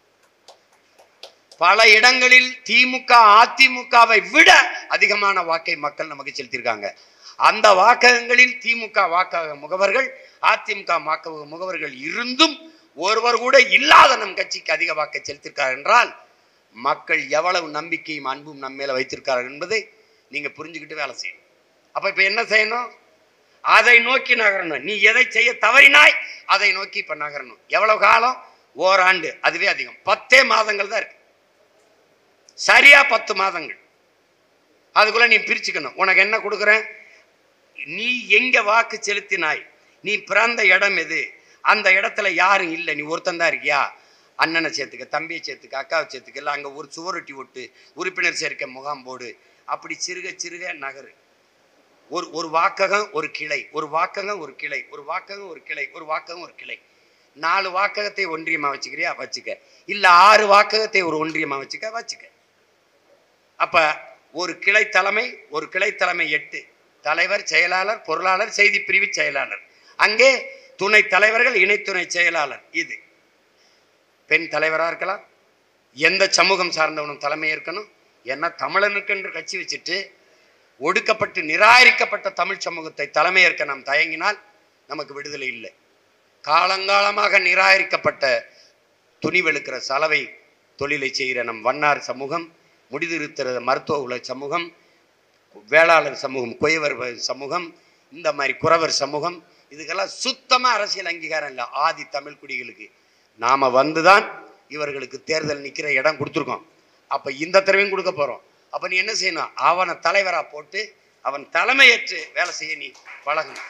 பல இடங்களில் திமுக அதிமுகவை விட அதிகமான வாக்கை மக்கள் நமக்கு செலுத்தியிருக்காங்க அந்த வாக்ககங்களில் திமுக வாக்கக முகவர்கள் அதிமுக வாக்கக முகவர்கள் இருந்தும் ஒருவர் கூட இல்லாத நம் கட்சிக்கு அதிக வாக்கை செலுத்தியிருக்கார் என்றால் மக்கள் எவ்வளவு நம்பிக்கையும் அன்பும் நம்ம மேல வைத்திருக்கார்கள் என்பதை நீங்க புரிஞ்சுக்கிட்டு வேலை செய்யணும் அப்ப இப்ப என்ன செய்யணும் அதை நோக்கி நகரணும் நீ எதை செய்ய தவறினாய் அதை நோக்கி இப்ப நகரணும் எவ்வளவு காலம் ஓராண்டு அதுவே அதிகம் பத்தே மாதங்கள் தான் இருக்கு சரியா பத்து மாதங்கள் அதுக்குள்ள நீ பிரிச்சுக்கணும் உனக்கு என்ன கொடுக்குறேன் நீ எங்க வாக்கு செலுத்தினாய் நீ பிறந்த இடம் எது அந்த இடத்துல யாரும் இல்லை நீ ஒருத்தன் தான் இருக்கியா அண்ணனை சேர்த்துக்க தம்பியை சேர்த்துக்க அக்காவை சேர்த்துக்க இல்லை அங்கே ஒரு சுவரொட்டி ஒட்டு உறுப்பினர் சேர்க்க முகாம் போடு அப்படி சிறுக சிறுக நகரு ஒரு ஒரு வாக்ககம் ஒரு கிளை ஒரு வாக்ககம் ஒரு கிளை ஒரு வாக்ககம் ஒரு கிளை ஒரு வாக்ககம் ஒரு கிளை நாலு வாக்ககத்தை ஒன்றியமா வச்சுக்கிறியா வச்சுக்க இல்ல ஆறு வாக்ககத்தை ஒரு ஒன்றியமா வச்சுக்க வச்சுக்க அப்ப ஒரு கிளை தலைமை ஒரு கிளை தலைமை எட்டு தலைவர் செயலாளர் பொருளாளர் செய்தி பிரிவு செயலாளர் அங்கே துணை தலைவர்கள் இணை துணை செயலாளர் இது பெண் தலைவரா இருக்கலாம் எந்த சமூகம் சார்ந்தவனும் தலைமை இருக்கணும் ஏன்னா தமிழனுக்கு என்று கட்சி வச்சுட்டு ஒடுக்கப்பட்டு நிராகரிக்கப்பட்ட தமிழ் சமூகத்தை தலைமையேற்க நாம் தயங்கினால் நமக்கு விடுதலை இல்லை காலங்காலமாக நிராகரிக்கப்பட்ட துணிவெழுக்கிற சலவை தொழிலை செய்கிற நம் வண்ணார் சமூகம் முடிதிருத்துற மருத்துவ உல சமூகம் வேளாளர் சமூகம் குயவர் வ- சமூகம் இந்த மாதிரி குறவர் சமூகம் இதுக்கெல்லாம் சுத்தமாக அரசியல் அங்கீகாரம் இல்லை ஆதி தமிழ் குடிகளுக்கு நாம் வந்து தான் இவர்களுக்கு தேர்தல் நிற்கிற இடம் கொடுத்துருக்கோம் அப்போ இந்த தடவையும் கொடுக்க போகிறோம் அப்போ நீ என்ன செய்யணும் அவனை தலைவராக போட்டு அவன் தலைமையேற்று வேலை செய்ய நீ பழகணும்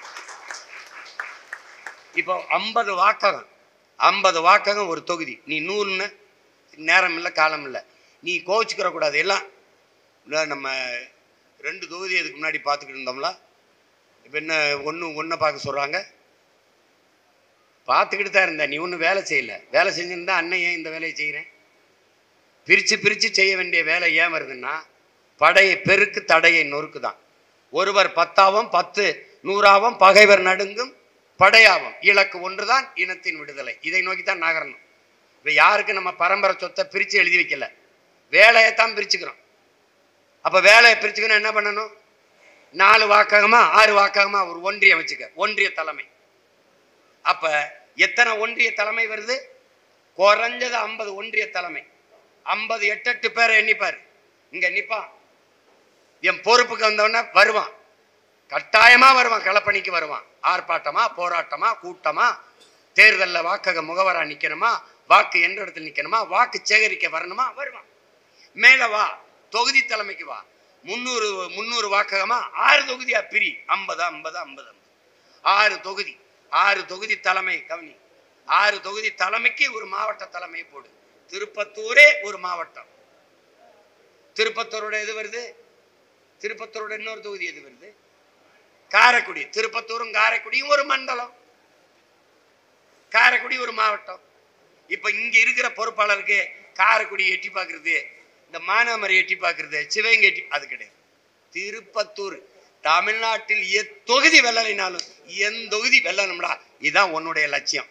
இப்போ ஐம்பது வாக்ககம் ஐம்பது வாக்ககம் ஒரு தொகுதி நீ நூறுன்னு நேரம் இல்லை காலம் இல்லை நீ கோவிச்சுக்கிற கூடாது எல்லாம் இல்ல, நம்ம ரெண்டு தொகுதி அதுக்கு முன்னாடி பார்த்துக்கிட்டு இருந்தோம்ல இப்போ என்ன ஒன்று ஒன்றை பார்க்க சொல்கிறாங்க பார்த்துக்கிட்டு தான் இருந்தேன் நீ ஒன்றும் வேலை செய்யல வேலை செஞ்சிருந்தா அண்ணன் ஏன் இந்த வேலையை செய்கிறேன் பிரித்து பிரித்து செய்ய வேண்டிய வேலை ஏன் வருதுன்னா படையை பெருக்கு தடையை நொறுக்கு தான் ஒருவர் பத்தாவும் பத்து நூறாவும் பகைவர் நடுங்கும் படையாவும் இலக்கு ஒன்றுதான் இனத்தின் விடுதலை இதை நோக்கி தான் நகரணும் இப்போ யாருக்கு நம்ம பரம்பரை சொத்தை பிரித்து எழுதி வைக்கல வேலையை தான் பிரிச்சுக்கிறோம் அப்போ வேலையை பிரிச்சுக்கணும் என்ன பண்ணணும் நாலு வாக்ககமா ஆறு வாக்ககமா ஒரு ஒன்றியம் வச்சுக்க ஒன்றிய தலைமை அப்ப எத்தனை ஒன்றிய தலைமை வருது குறைஞ்சது ஐம்பது ஒன்றிய தலைமை ஐம்பது எட்டு எட்டு பேரை எண்ணிப்பாரு இங்க நிப்பான் என் பொறுப்புக்கு வந்தவன வருவான் கட்டாயமா வருவான் களப்பணிக்கு வருவான் ஆர்ப்பாட்டமா போராட்டமா கூட்டமா தேர்தலில் வாக்கக முகவரா நிக்கணுமா வாக்கு என்ற இடத்துல நிக்கணுமா வாக்கு சேகரிக்க வரணுமா வருவான் மேல வா தொகுதி தலைமைக்கு வா முந்நூறு முந்நூறு வாக்ககமா ஆறு தொகுதியா பிரி ஐம்பது ஐம்பது ஐம்பது ஐம்பது ஆறு தொகுதி ஆறு தொகுதி தலைமை கவனி ஆறு தொகுதி தலைமைக்கு ஒரு மாவட்ட தலைமை போடு திருப்பத்தூரே ஒரு மாவட்டம் திருப்பத்தூரோட எது வருது திருப்பத்தூரோட இன்னொரு தொகுதி எது வருது காரைக்குடி திருப்பத்தூரும் காரைக்குடியும் ஒரு மண்டலம் காரைக்குடி ஒரு மாவட்டம் இப்ப இங்க இருக்கிற பொறுப்பாளருக்கு காரைக்குடி எட்டி பார்க்கிறது இந்த மானாமரி எட்டி பார்க்கிறது சிவகங்கை எட்டி அது கிடையாது திருப்பத்தூர் தமிழ்நாட்டில் எத்தொகுதி வெல்லலைனாலும் என் தொகுதி வெல்லணும்டா இதுதான் உன்னுடைய லட்சியம்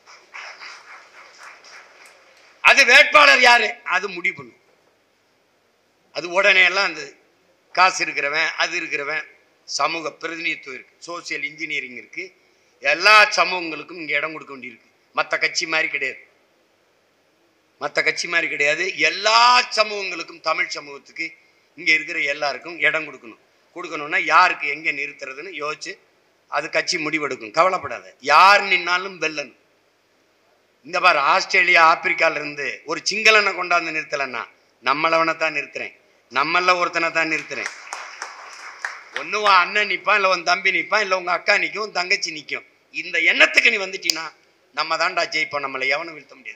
அது வேட்பாளர் யாரு அது முடிவு பண்ணும் அது உடனே எல்லாம் அந்த காசு இருக்கிறவன் அது இருக்கிறவன் சமூக பிரதிநிதித்துவம் இருக்கு சோசியல் இன்ஜினியரிங் இருக்கு எல்லா சமூகங்களுக்கும் இங்க இடம் கொடுக்க வேண்டியிருக்கு மற்ற கட்சி மாதிரி கிடையாது மற்ற கட்சி மாதிரி கிடையாது எல்லா சமூகங்களுக்கும் தமிழ் சமூகத்துக்கு இங்க இருக்கிற எல்லாருக்கும் இடம் கொடுக்கணும் கொடுக்கணும்னா யாருக்கு எங்க நிறுத்துறதுன்னு யோசிச்சு அது கட்சி முடிவெடுக்கும் கவலைப்படாத யார் நின்னாலும் வெல்லணும் இந்த பாரு ஆஸ்திரேலியா ஆப்பிரிக்கால இருந்து ஒரு சிங்களனை கொண்டாந்து நிறுத்தலைன்னா நம்மளவனை தான் நிறுத்துறேன் நம்மள ஒருத்தனை தான் நிறுத்துறேன் ஒண்ணு உன் அண்ணன் நிப்பான் இல்லை உன் தம்பி நிப்பான் இல்லை உங்க அக்கா நிற்கும் உன் தங்கச்சி நிற்கும் இந்த எண்ணத்துக்கு நீ வந்துட்டீன்னா நம்ம தான்டா ஜெயிப்போம் நம்மளை எவனும் வீழ்த்த முடியாது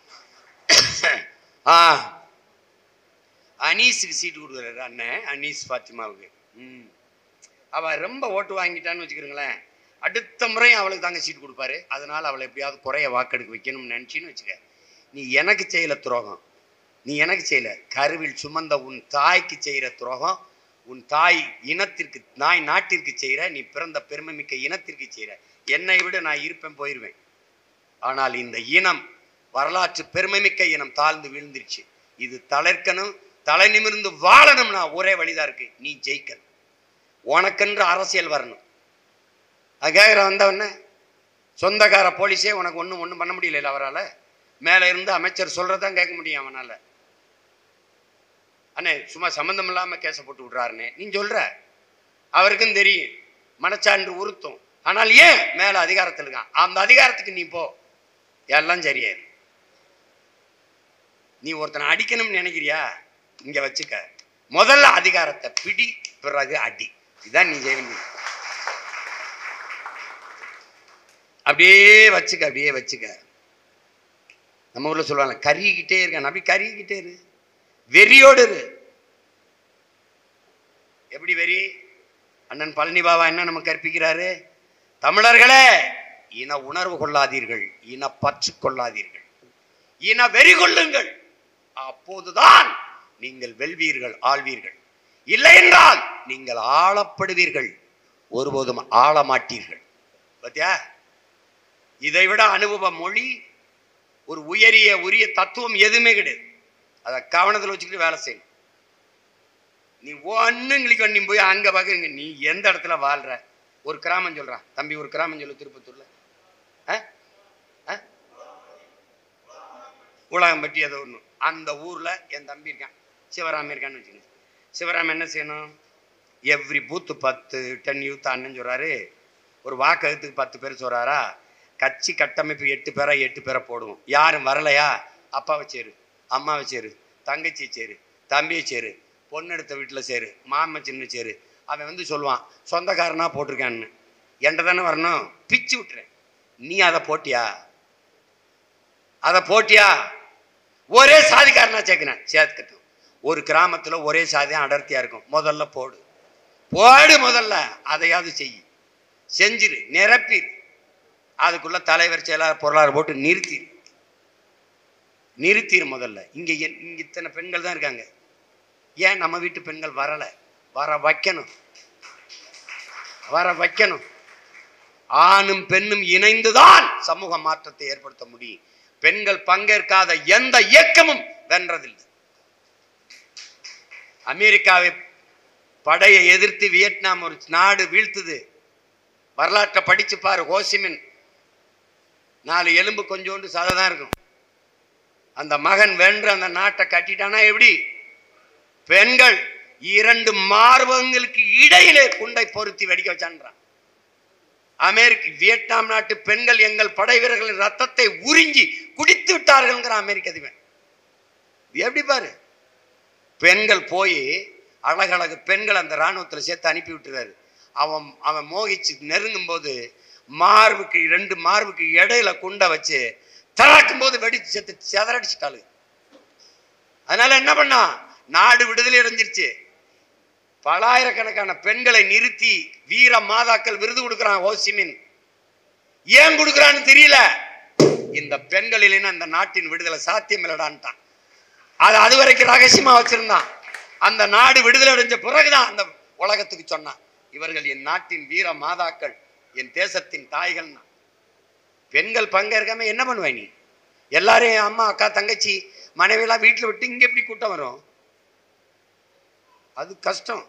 ஆ அனீஸுக்கு சீட்டு கொடுக்குறாரு அண்ணன் அனீஸ் ஃபாத்திமாவுக்கு ம் அவ ரொம்ப ஓட்டு வாங்கிட்டான்னு வச்சுக்கிறீங்களேன் அடுத்த முறை அவளுக்கு தாங்க சீட்டு கொடுப்பாரு அதனால அவளை எப்படியாவது குறைய வாக்கெடுக்க வைக்கணும்னு நினச்சின்னு வச்சுக்க நீ எனக்கு செய்யல துரோகம் நீ எனக்கு செய்யல கருவில் சுமந்த உன் தாய்க்கு செய்கிற துரோகம் உன் தாய் இனத்திற்கு நாய் நாட்டிற்கு செய்கிற நீ பிறந்த பெருமைமிக்க இனத்திற்கு செய்கிற என்னை விட நான் இருப்பேன் போயிடுவேன் ஆனால் இந்த இனம் வரலாற்று பெருமைமிக்க இனம் தாழ்ந்து விழுந்துருச்சு இது தளர்க்கணும் தலை நிமிர்ந்து வாழணும்னா ஒரே வழிதான் இருக்கு நீ ஜெயிக்கணும் உனக்கென்று அரசியல் வரணும் அது கேட்குற வந்தவொடனே சொந்தக்கார போலீஸே உனக்கு ஒன்றும் ஒன்றும் பண்ண முடியல அவரால் மேலே இருந்து அமைச்சர் சொல்கிறதான் கேட்க முடியும் அவனால் அண்ணே சும்மா சம்மந்தம் இல்லாமல் கேஸை போட்டு விட்றாருண்ணே நீ சொல்கிற அவருக்கும் தெரியும் மனச்சான்று உறுத்தும் ஆனால் ஏன் மேலே அதிகாரத்தில் இருக்கான் அந்த அதிகாரத்துக்கு நீ போ எல்லாம் சரியாயிரு நீ ஒருத்தனை அடிக்கணும்னு நினைக்கிறியா இங்க வச்சுக்க முதல்ல அதிகாரத்தை பிடி பிறகு அடி இதான் நீ செய்ய வேண்டியது அப்படியே வச்சுக்க அப்படியே வச்சுக்க நம்ம ஊர்ல சொல்லுவாங்க கருகிக்கிட்டே இருக்கான் அப்படி கருகிக்கிட்டே இரு வெறியோடு இரு எப்படி வெறி அண்ணன் பழனி பாபா என்ன நம்ம கற்பிக்கிறாரு தமிழர்களே இன உணர்வு கொள்ளாதீர்கள் இன பற்று கொள்ளாதீர்கள் இன வெறி கொள்ளுங்கள் அப்போதுதான் நீங்கள் வெல்வீர்கள் ஆள்வீர்கள் இல்லை என்றால் நீங்கள் ஆளப்படுவீர்கள் ஒருபோதும் ஆள மாட்டீர்கள் பாத்தியா இதை விட அனுபவ மொழி ஒரு உயரிய உரிய தத்துவம் எதுவுமே கிடையாது அதை கவனத்தில் வச்சுக்கிட்டு வேலை செய்யணும் நீ ஒன்னுங்களுக்கு நீ போய் அங்க பாக்குறீங்க நீ எந்த இடத்துல வாழ்ற ஒரு கிராமம் சொல்றான் தம்பி ஒரு கிராமம் சொல்லு திருப்பத்தூர்ல ஆ? ஆ? உலகம்பட்டி ஏதோ ஒன்று அந்த ஊர்ல என் தம்பி இருக்கான் சிவராம இருக்கான்னு வச்சுக்கோங்க சிவராம என்ன செய்யணும் எவ்ரி பூத்து பத்து டென் யூத் அண்ணன் சொல்றாரு ஒரு வாக்ககத்துக்கு பத்து பேர் சொல்றாரா கட்சி கட்டமைப்பு எட்டு பேரா எட்டு பேரை போடுவோம் யாரும் வரலையா அப்பாவை சேரு அம்மாவை சேரு தங்கச்சி சேரு தம்பியை சேரு பொண்ணு எடுத்த வீட்டில் சேரு மாமன் சின்ன சேரு அவன் வந்து சொல்லுவான் சொந்தக்காரனா போட்டிருக்கான்னு என்கிட்ட தானே வரணும் பிச்சு விட்டுறேன் நீ அதை போட்டியா அதை போட்டியா ஒரே சாதிக்காரனா சேர்க்கிறேன் சேர்க்கட்டும் ஒரு கிராமத்தில் ஒரே சாதியம் அடர்த்தியா இருக்கும் முதல்ல போடு போடு முதல்ல அதையாவது செய் செஞ்சிரு நிரப்பிரு அதுக்குள்ள தலைவர் செயலாளர் பொருளாதார போட்டு நிறுத்திரு நிறுத்திரு முதல்ல இங்க என்- இங்க இத்தனை பெண்கள் தான் இருக்காங்க ஏன் நம்ம வீட்டு பெண்கள் வரல வர வைக்கணும் வர வைக்கணும் ஆணும் பெண்ணும் இணைந்துதான் சமூக மாற்றத்தை ஏற்படுத்த முடியும் பெண்கள் பங்கேற்காத எந்த இயக்கமும் வென்றதில்லை அமெரிக்காவை படையை எதிர்த்து வியட்நாம் ஒரு நாடு வீழ்த்துது வரலாற்றை படிச்சு பாரு ஹோசிமின் நாலு எலும்பு கொஞ்சோண்டு சதை தான் இருக்கும் அந்த மகன் வென்று அந்த நாட்டை கட்டிட்டானா எப்படி பெண்கள் இரண்டு மார்பகங்களுக்கு இடையிலே குண்டை பொருத்தி வெடிக்க வச்சான்றான் அமெரிக்க வியட்நாம் நாட்டு பெண்கள் எங்கள் படை வீரர்களின் ரத்தத்தை உறிஞ்சி குடித்து விட்டார்கள்ங்கிற அமெரிக்க அதிபன் இது எப்படி பாரு பெண்கள் போய் அழகழகு பெண்கள் அந்த இராணுவத்தில் சேர்த்து அனுப்பி விட்டுறாரு அவன் அவன் மோகிச்சு நெருங்கும் போது மார்புக்கு ரெண்டு மார்புக்கு இடையில குண்டை வச்சு திறக்கும் போது வெடிச்சு செத்து செதறடிச்சிட்டாளு அதனால என்ன பண்ணா நாடு விடுதலை அடைஞ்சிருச்சு பலாயிரக்கணக்கான பெண்களை நிறுத்தி வீர மாதாக்கள் விருது கொடுக்குறான் ஓசிமின் ஏன் கொடுக்குறான்னு தெரியல இந்த பெண்கள் இல்லைன்னா இந்த நாட்டின் விடுதலை சாத்தியம் இல்லடான்ட்டான் அது அது வரைக்கும் ரகசியமா வச்சிருந்தான் அந்த நாடு விடுதலை அடைஞ்ச பிறகுதான் அந்த உலகத்துக்கு சொன்னான் இவர்கள் என் நாட்டின் வீர மாதாக்கள் என் தேசத்தின் தாய்கள் பெண்கள் பங்கேற்காம என்ன பண்ணுவ நீ எல்லாரையும் அம்மா அக்கா தங்கச்சி மனைவியெல்லாம் வீட்டில் விட்டு இங்க எப்படி கூட்டம் வரும் அது கஷ்டம்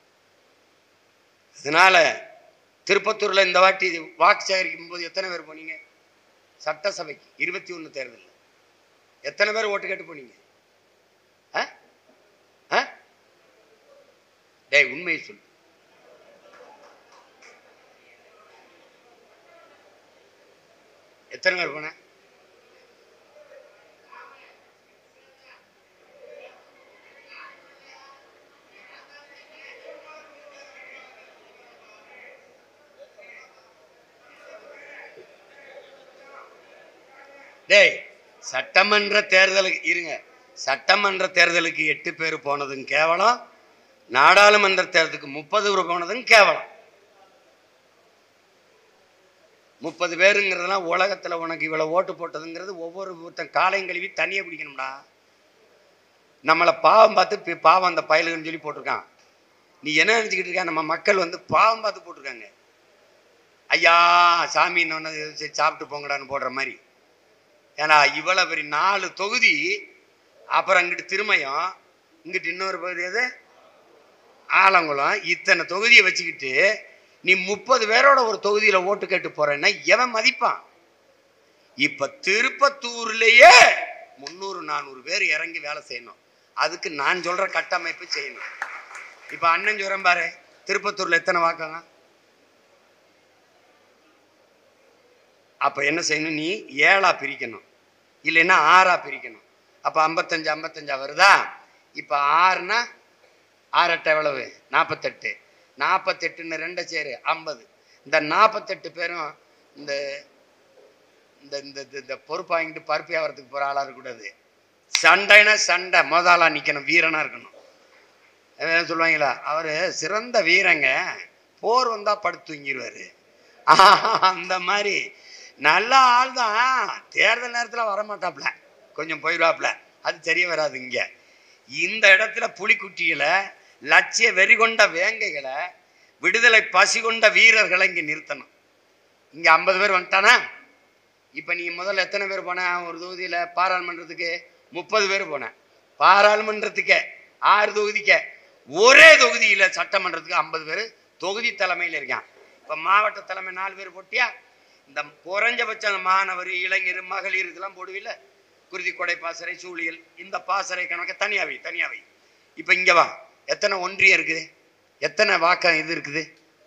அதனால திருப்பத்தூர்ல இந்த வாட்டி வாக்கு சேகரிக்கும் போது எத்தனை பேர் போனீங்க சட்டசபைக்கு இருபத்தி ஒன்று தேர்தல் எத்தனை பேர் ஓட்டு கேட்டு போனீங்க ஆ? ஆ? டேய் உண்மையை சொல்லு எத்தனை பேர் போன டேய் சட்டமன்ற தேர்தலுக்கு இருங்க சட்டமன்ற தேர்தலுக்கு எட்டு பேர் போனதும் கேவலம் நாடாளுமன்ற தேர்தலுக்கு முப்பது பேர் போனதும் கேவலம் முப்பது பேருங்கிறதுலாம் உலகத்துல உனக்கு இவ்வளவு ஓட்டு போட்டதுங்கிறது ஒவ்வொரு ஒருத்தன் காலையும் கழுவி தண்ணியை குடிக்கணும்டா நம்மளை பாவம் பார்த்து பி- பாவம் அந்த பயலுன்னு சொல்லி போட்டிருக்கான் நீ என்ன நினச்சிக்கிட்டு இருக்க நம்ம மக்கள் வந்து பாவம் பார்த்து போட்டிருக்காங்க ஐயா சாமி இன்னொன்று சரி சாப்பிட்டு போங்கடான்னு போடுற மாதிரி ஏன்னா இவ்வளவு பெரிய நாலு தொகுதி அப்புறம் அங்கிட்டு திருமயம் இங்கிட்டு இன்னொரு பகுதி எது ஆலங்குளம் இத்தனை தொகுதியை வச்சுக்கிட்டு நீ முப்பது பேரோட ஒரு தொகுதியில ஓட்டு கேட்டு போறேன்னா எவன் மதிப்பான் இப்ப திருப்பத்தூர்லயே முந்நூறு நானூறு பேர் இறங்கி வேலை செய்யணும் அதுக்கு நான் சொல்ற கட்டமைப்பு செய்யணும் இப்ப அண்ணன் சொல்றேன் பாரு திருப்பத்தூர்ல எத்தனை வாக்காங்க அப்ப என்ன செய்யணும் நீ ஏழா பிரிக்கணும் இல்லைன்னா ஆறா பிரிக்கணும் அப்ப ஐம்பத்தஞ்சு ஐம்பத்தஞ்சா வருதா இப்ப ஆறுனா ஆறட்ட எவ்வளவு நாற்பத்தெட்டு நாற்பத்தெட்டுன்னு ரெண்டை சேரு ஐம்பது இந்த நாற்பத்தெட்டு பேரும் இந்த இந்த இந்த இந்த- இந்த பொறுப்பு வாங்கிட்டு பருப்பு வியாபாரத்துக்கு போகிற ஆளாக இருக்கக்கூடாது சண்டைனா சண்டை முதலா நிற்கணும் வீரனாக இருக்கணும் என்ன சொல்லுவாங்களா அவர் சிறந்த வீரங்க போர் வந்தால் படுத்து தூங்கிடுவார் அந்த மாதிரி நல்ல ஆள் தான் தேர்தல் நேரத்தில் வரமாட்டாப்ல கொஞ்சம் போயிடுவாப்ல அது தெரிய வராது இங்கே இந்த இடத்துல புலிக்குட்டிகளை லட்சிய வெறி கொண்ட வேங்கைகளை விடுதலை பசி கொண்ட வீரர்களை இங்கே நிறுத்தணும் இங்கே ஐம்பது பேர் வந்துட்டானா இப்போ நீ முதல்ல எத்தனை பேர் போன ஒரு தொகுதியில் பாராளுமன்றத்துக்கு முப்பது பேர் போனேன் பாராளுமன்றத்துக்கே ஆறு தொகுதிக்கே ஒரே தொகுதியில் சட்டமன்றத்துக்கு ஐம்பது பேர் தொகுதி தலைமையில் இருக்கான் இப்போ மாவட்ட தலைமை நாலு பேர் போட்டியா இந்த குறைஞ்சபட்ச மாணவர் இளைஞர் மகளிர் இதெல்லாம் போடுவில்ல குருதி கொடை பாசறை சூழியல் இந்த பாசறை கணக்கு தனியாவை தனியாவை இப்போ இங்கே வா எத்தனை ஒன்றியம் இருக்குது எத்தனை வாக்கம் இது இருக்குது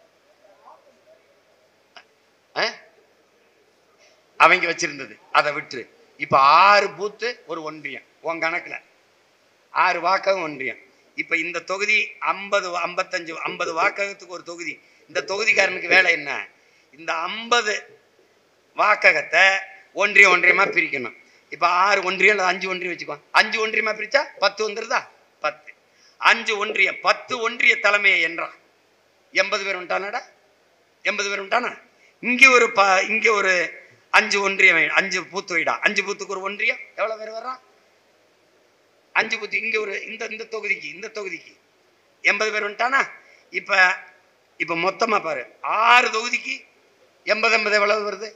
ஆ அவங்க வச்சிருந்தது அதை விட்டு இப்போ ஆறு பூத்து ஒரு ஒன்றியம் உன் கணக்கில் ஆறு வாக்ககம் ஒன்றியம் இப்போ இந்த தொகுதி ஐம்பது ஐம்பத்தஞ்சு ஐம்பது வாக்ககத்துக்கு ஒரு தொகுதி இந்த தொகுதிக்காரனுக்கு வேலை என்ன இந்த ஐம்பது வாக்ககத்தை ஒன்றியம் ஒன்றியமா பிரிக்கணும் இப்போ ஆறு ஒன்றியம் அல்லது அஞ்சு ஒன்றியம் வச்சுக்கோ அஞ்சு ஒன்றியமா பிரிச்சா பத்து வந்துருதா பத்து அஞ்சு ஒன்றியம் பத்து ஒன்றிய தலைமையை என்றான் எண்பது பேர் உண்டானடா எண்பது பேர் உண்டானா இங்கே ஒரு ப இங்கே ஒரு அஞ்சு ஒன்றியம் வை- அஞ்சு பூத்து வைடா அஞ்சு பூத்துக்கு ஒரு ஒன்றியம் எவ்வளோ பேர் வர்றான் அஞ்சு பூத்து இங்கே ஒரு இந்த இந்த தொகுதிக்கு இந்த தொகுதிக்கு எண்பது பேர் வந்துட்டானா இப்போ இப்போ மொத்தமாக பாரு ஆறு தொகுதிக்கு எண்பது எண்பது எவ்வளவு வருது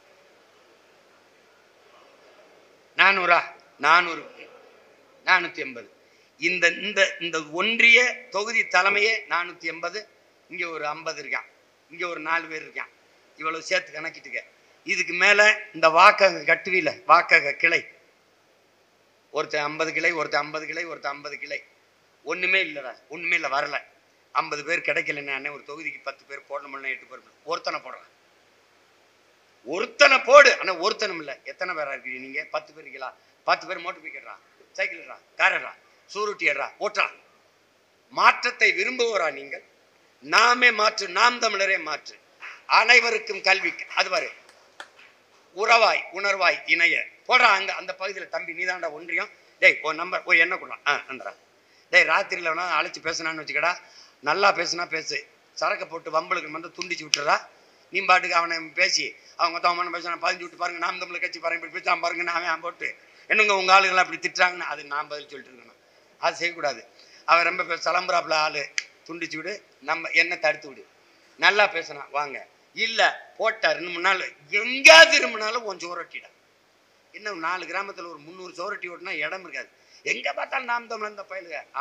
நானூறா நானூறு நானூற்றி எண்பது இந்த இந்த இந்த ஒன்றிய தொகுதி தலைமையே நானூற்றி எண்பது இங்கே ஒரு ஐம்பது இருக்கான் இங்கே ஒரு நாலு பேர் இருக்கான் இவ்வளவு சேர்த்து கணக்கிட்டுக்க இதுக்கு மேலே இந்த வாக்கக கட்டுவில வாக்கக கிளை ஒருத்தன் ஐம்பது கிளை ஒருத்தன் ஐம்பது கிளை ஒருத்தன் ஐம்பது கிளை ஒன்றுமே இல்லைடா ஒன்றுமே இல்லை வரல ஐம்பது பேர் கிடைக்கலன்னு ஒரு தொகுதிக்கு பத்து பேர் போடணும்னா எட்டு பேர் ஒருத்தனை போடுறான் ஒருத்தனை போடு ஆனா ஒருத்தனும் இல்லை எத்தனை பேரா இருக்கீங்க நீங்க பத்து பேர் இருக்கீங்களா பத்து பேர் மோட்டர் பைக் சைக்கிள் காரடா சூருட்டி ஏடுறா ஓட்டுறா மாற்றத்தை விரும்புவோரா நீங்கள் நாமே மாற்று நாம் தமிழரே மாற்று அனைவருக்கும் கல்வி அது பாரு உறவாய் உணர்வாய் இணைய போடுறா அங்க அந்த பகுதியில் தம்பி நீதாண்டா ஒன்றியம் டேய் உன் நம்பர் ஓ என்ன கொடுலாம் ஆ அன்றா டேய் ராத்திரியில் வேணா அழைச்சி பேசினான்னு வச்சுக்கடா நல்லா பேசுனா பேசு சரக்கை போட்டு வம்பளுக்கு வந்து துண்டிச்சு விட்டுறா நீ பாட்டுக்கு அவனை பேசி அவங்க தவமான பேசுனா பதிஞ்சு விட்டு பாருங்க நாம் தமிழ் கட்சி பாருங்க இப்படி பேசாம பாருங்க நான் அவன் போட்டு என்னங்க உங்க ஆளுங்களாம் அப்படி திட்டுறாங்கன்னு அது நான் பதில் சொல்லிட்டு இருக்கணும் அது செய்யக்கூடாது அவன் ரொம்ப பேச சலம்புறாப்புல ஆளு துண்டிச்சு விடு நம்ம என்ன தடுத்து விடு நல்லா பேசினான் வாங்க இல்ல போட்டா ரெண்டு மூணு நாள் எங்க திரும்பினாலும் உன் சோரட்டிடா இன்னும் நாலு கிராமத்துல ஒரு முந்நூறு சோரட்டி ஓட்டினா இடம் இருக்காது எங்க பார்த்தாலும் நாம் தமிழ் இந்த பயலுக ஆ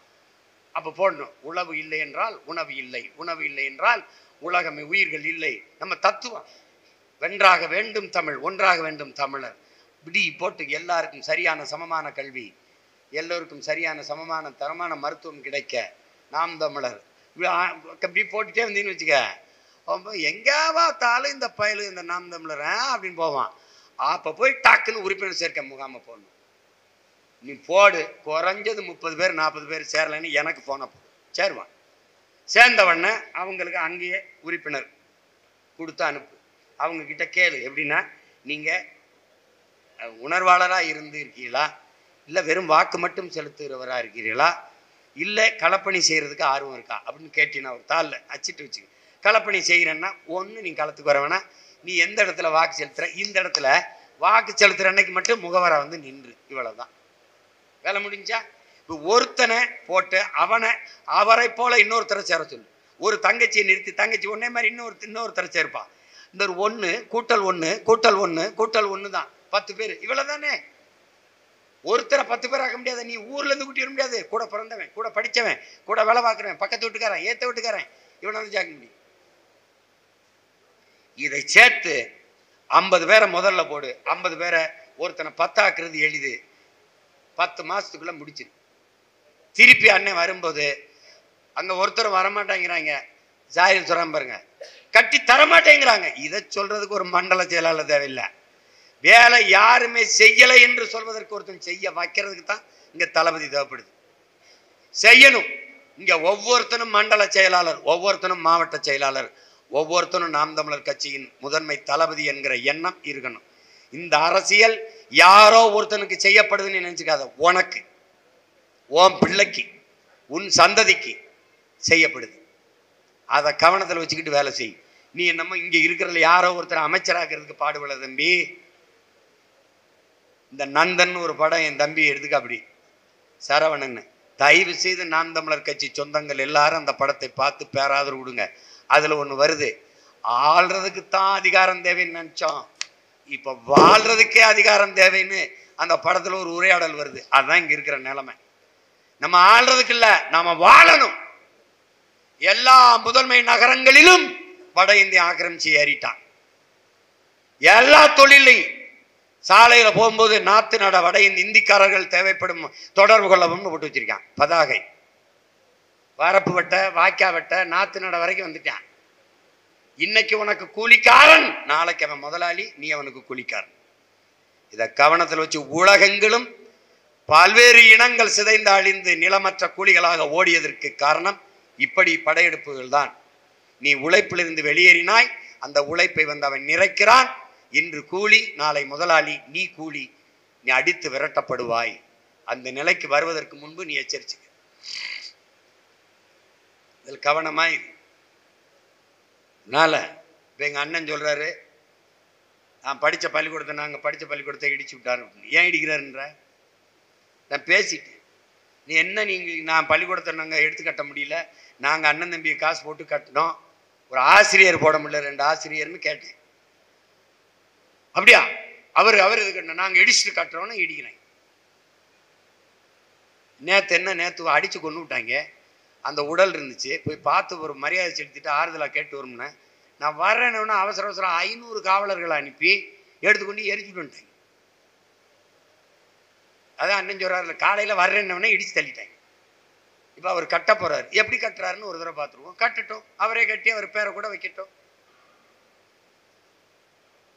அப்ப போடணும் உழவு இல்லை என்றால் உணவு இல்லை உணவு இல்லை என்றால் உலகமே உயிர்கள் இல்லை நம்ம தத்துவம் வென்றாக வேண்டும் தமிழ் ஒன்றாக வேண்டும் தமிழர் இப்படி போட்டு எல்லாருக்கும் சரியான சமமான கல்வி எல்லோருக்கும் சரியான சமமான தரமான மருத்துவம் கிடைக்க நாம் தமிழர் இப்படி ஆ- இப்படி போட்டுட்டே வந்தீங்கன்னு வச்சுக்க அவன் எங்கே பார்த்தாலும் இந்த பயலு இந்த நாம் தமிழர் ஆ, அப்படின்னு போவான் அப்போ போய் டக்குன்னு உறுப்பினர் சேர்க்க முகாம போடணும் நீ போடு குறைஞ்சது முப்பது பேர் நாற்பது பேர் சேரலைன்னு எனக்கு போன போடு சேருவான் சேர்ந்த உடனே அவங்களுக்கு அங்கேயே உறுப்பினர் கொடுத்து அனுப்பு அவங்க கிட்ட கேளு எப்படின்னா நீங்கள் உணர்வாளராக இருந்து இருக்கீங்களா இல்லை வெறும் வாக்கு மட்டும் செலுத்துகிறவராக இருக்கிறீர்களா இல்லை களப்பணி செய்கிறதுக்கு ஆர்வம் இருக்கா அப்படின்னு கேட்டீங்கன்னா ஒரு தாளில் அச்சிட்டு வச்சுக்க களப்பணி செய்கிறேன்னா ஒன்று நீ களத்துக்கு வர வேணாம் நீ எந்த இடத்துல வாக்கு செலுத்துற இந்த இடத்துல வாக்கு செலுத்துற அன்னைக்கு மட்டும் முகவரை வந்து நின்று இவ்வளவுதான் வேலை முடிஞ்சா இப்போ ஒருத்தனை போட்டு அவனை அவரை போல இன்னொருத்தரை சேர சொல்லு ஒரு தங்கச்சியை நிறுத்தி தங்கச்சி ஒன்னே மாதிரி இன்னொரு இன்னொருத்தரை சேர்ப்பான் இந்த ஒரு ஒன்று கூட்டல் ஒன்று கூட்டல் ஒன்று கூட்டல் ஒன்று தான் பத்து பேர் இவ்வளோ தானே ஒருத்தரை பத்து பேர் ஆக்க முடியாது நீ ஊர்ல இருந்து கூட்டி வர முடியாது கூட பிறந்தவன் கூட படிச்சவன் கூட வேலை பார்க்குறவன் பக்கத்து வீட்டுக்காரன் ஏத்த வீட்டுக்காரன் இவனை வந்து ஜாக்க முடியும் இதை சேர்த்து ஐம்பது பேரை முதல்ல போடு ஐம்பது பேரை ஒருத்தனை பத்தாக்குறது எளிது பத்து மாசத்துக்குள்ள முடிச்சிரு திருப்பி அண்ணன் வரும்போது அங்க ஒருத்தர் வரமாட்டேங்கிறாங்க ஜாகிர் சொல்றான் பாருங்க கட்டி தரமாட்டேங்கிறாங்க இதை சொல்றதுக்கு ஒரு மண்டல செயலாளர் தேவையில்லை வேலை யாருமே செய்யலை என்று சொல்வதற்கு ஒருத்தன் செய்ய வைக்கிறதுக்கு தான் இங்க தளபதி தேவைப்படுது செய்யணும் இங்க ஒவ்வொருத்தனும் மண்டல செயலாளர் ஒவ்வொருத்தனும் மாவட்ட செயலாளர் ஒவ்வொருத்தனும் நாம் தமிழர் கட்சியின் முதன்மை தளபதி என்கிற எண்ணம் இருக்கணும் இந்த அரசியல் யாரோ ஒருத்தனுக்கு செய்யப்படுதுன்னு நினைச்சுக்காத உனக்கு உன் பிள்ளைக்கு உன் சந்ததிக்கு செய்யப்படுது அதை கவனத்தில் வச்சுக்கிட்டு வேலை செய் நீ என்னமோ இங்க இருக்கிறதுல யாரோ ஒருத்தர் அமைச்சராக்கிறதுக்கு பாடுபட தம்பி இந்த நந்தன் ஒரு படம் என் தம்பி எடுத்துக்க அப்படி சரவணன் தயவு செய்து நாம் தமிழர் கட்சி சொந்தங்கள் எல்லாரும் அந்த படத்தை பார்த்து பேராதரவு கொடுங்க அதுல ஒண்ணு வருது ஆள்றதுக்கு தான் அதிகாரம் தேவைன்னு நினைச்சோம் இப்ப வாழ்றதுக்கே அதிகாரம் தேவைன்னு அந்த படத்துல ஒரு உரையாடல் வருது அதுதான் இங்க இருக்கிற நிலைமை நம்ம ஆள்றதுக்கு இல்ல நாம வாழணும் எல்லா முதன்மை நகரங்களிலும் வட இந்திய ஆக்கிரமிச்சு ஏறிட்டான் எல்லா தொழிலையும் சாலையில போகும்போது நாத்து நட வட இந்தி இந்திக்காரர்கள் தேவைப்படும் தொடர்பு கொள்ளவும் போட்டு வச்சிருக்கான் பதாகை வரப்பு வெட்ட வாய்க்கா வெட்ட நாத்து நட வரைக்கும் வந்துட்டான் இன்னைக்கு உனக்கு கூலிக்காரன் நாளைக்கு அவன் முதலாளி நீ அவனுக்கு கூலிக்காரன் இதை கவனத்தில் வச்சு உலகெங்கிலும் பல்வேறு இனங்கள் சிதைந்து அழிந்து நிலமற்ற கூலிகளாக ஓடியதற்கு காரணம் இப்படி படையெடுப்புகள் தான் நீ உழைப்பிலிருந்து வெளியேறினாய் அந்த உழைப்பை வந்து அவன் நிறைக்கிறான் இன்று கூலி நாளை முதலாளி நீ கூலி நீ அடித்து விரட்டப்படுவாய் அந்த நிலைக்கு வருவதற்கு முன்பு நீ எச்சரிச்சுக்க இதில் கவனமாய் இரு. அதனால இப்போ எங்கள் அண்ணன் சொல்றாரு நான் படித்த பள்ளிக்கூடத்தை நாங்கள் படித்த பள்ளிக்கூடத்தை இடிச்சு விட்டாரு அப்படின்னு. ஏன் இடிக்கிறாருன்ற நான் பேசிட்டேன் நீ என்ன நீங்கள் நான் பள்ளிக்கூடத்தை நாங்கள் எடுத்து கட்ட முடியல நாங்கள் அண்ணன் தம்பியை காசு போட்டு கட்டினோம் ஒரு ஆசிரியர் போட முடியல ரெண்டு ஆசிரியர்னு கேட்டேன் அப்படியா அவர் அவர் இது கட்டணும் நாங்கள் இடிச்சுட்டு கட்டுறோன்னு இடிக்கிறேன் நேற்று என்ன நேற்று அடித்து கொண்டு விட்டாங்க அந்த உடல் இருந்துச்சு போய் பார்த்து ஒரு மரியாதை செலுத்திட்டு ஆறுதலாக கேட்டு வரும்னு நான் வர்றேன்னு அவசர அவசரம் ஐநூறு காவலர்களை அனுப்பி எடுத்துக்கொண்டு எரிச்சுட்டு வந்துட்டாங்க அதான் அண்ணன் சொல்றாருல காலையில் வர்றேன்னவனே இடிச்சு தள்ளிட்டாங்க இப்போ அவர் கட்ட போறாரு எப்படி கட்டுறாருன்னு ஒரு தடவை பார்த்துருவோம் கட்டட்டும் அவரே கட்டி அவர் பேரை கூட வைக்கட்டும்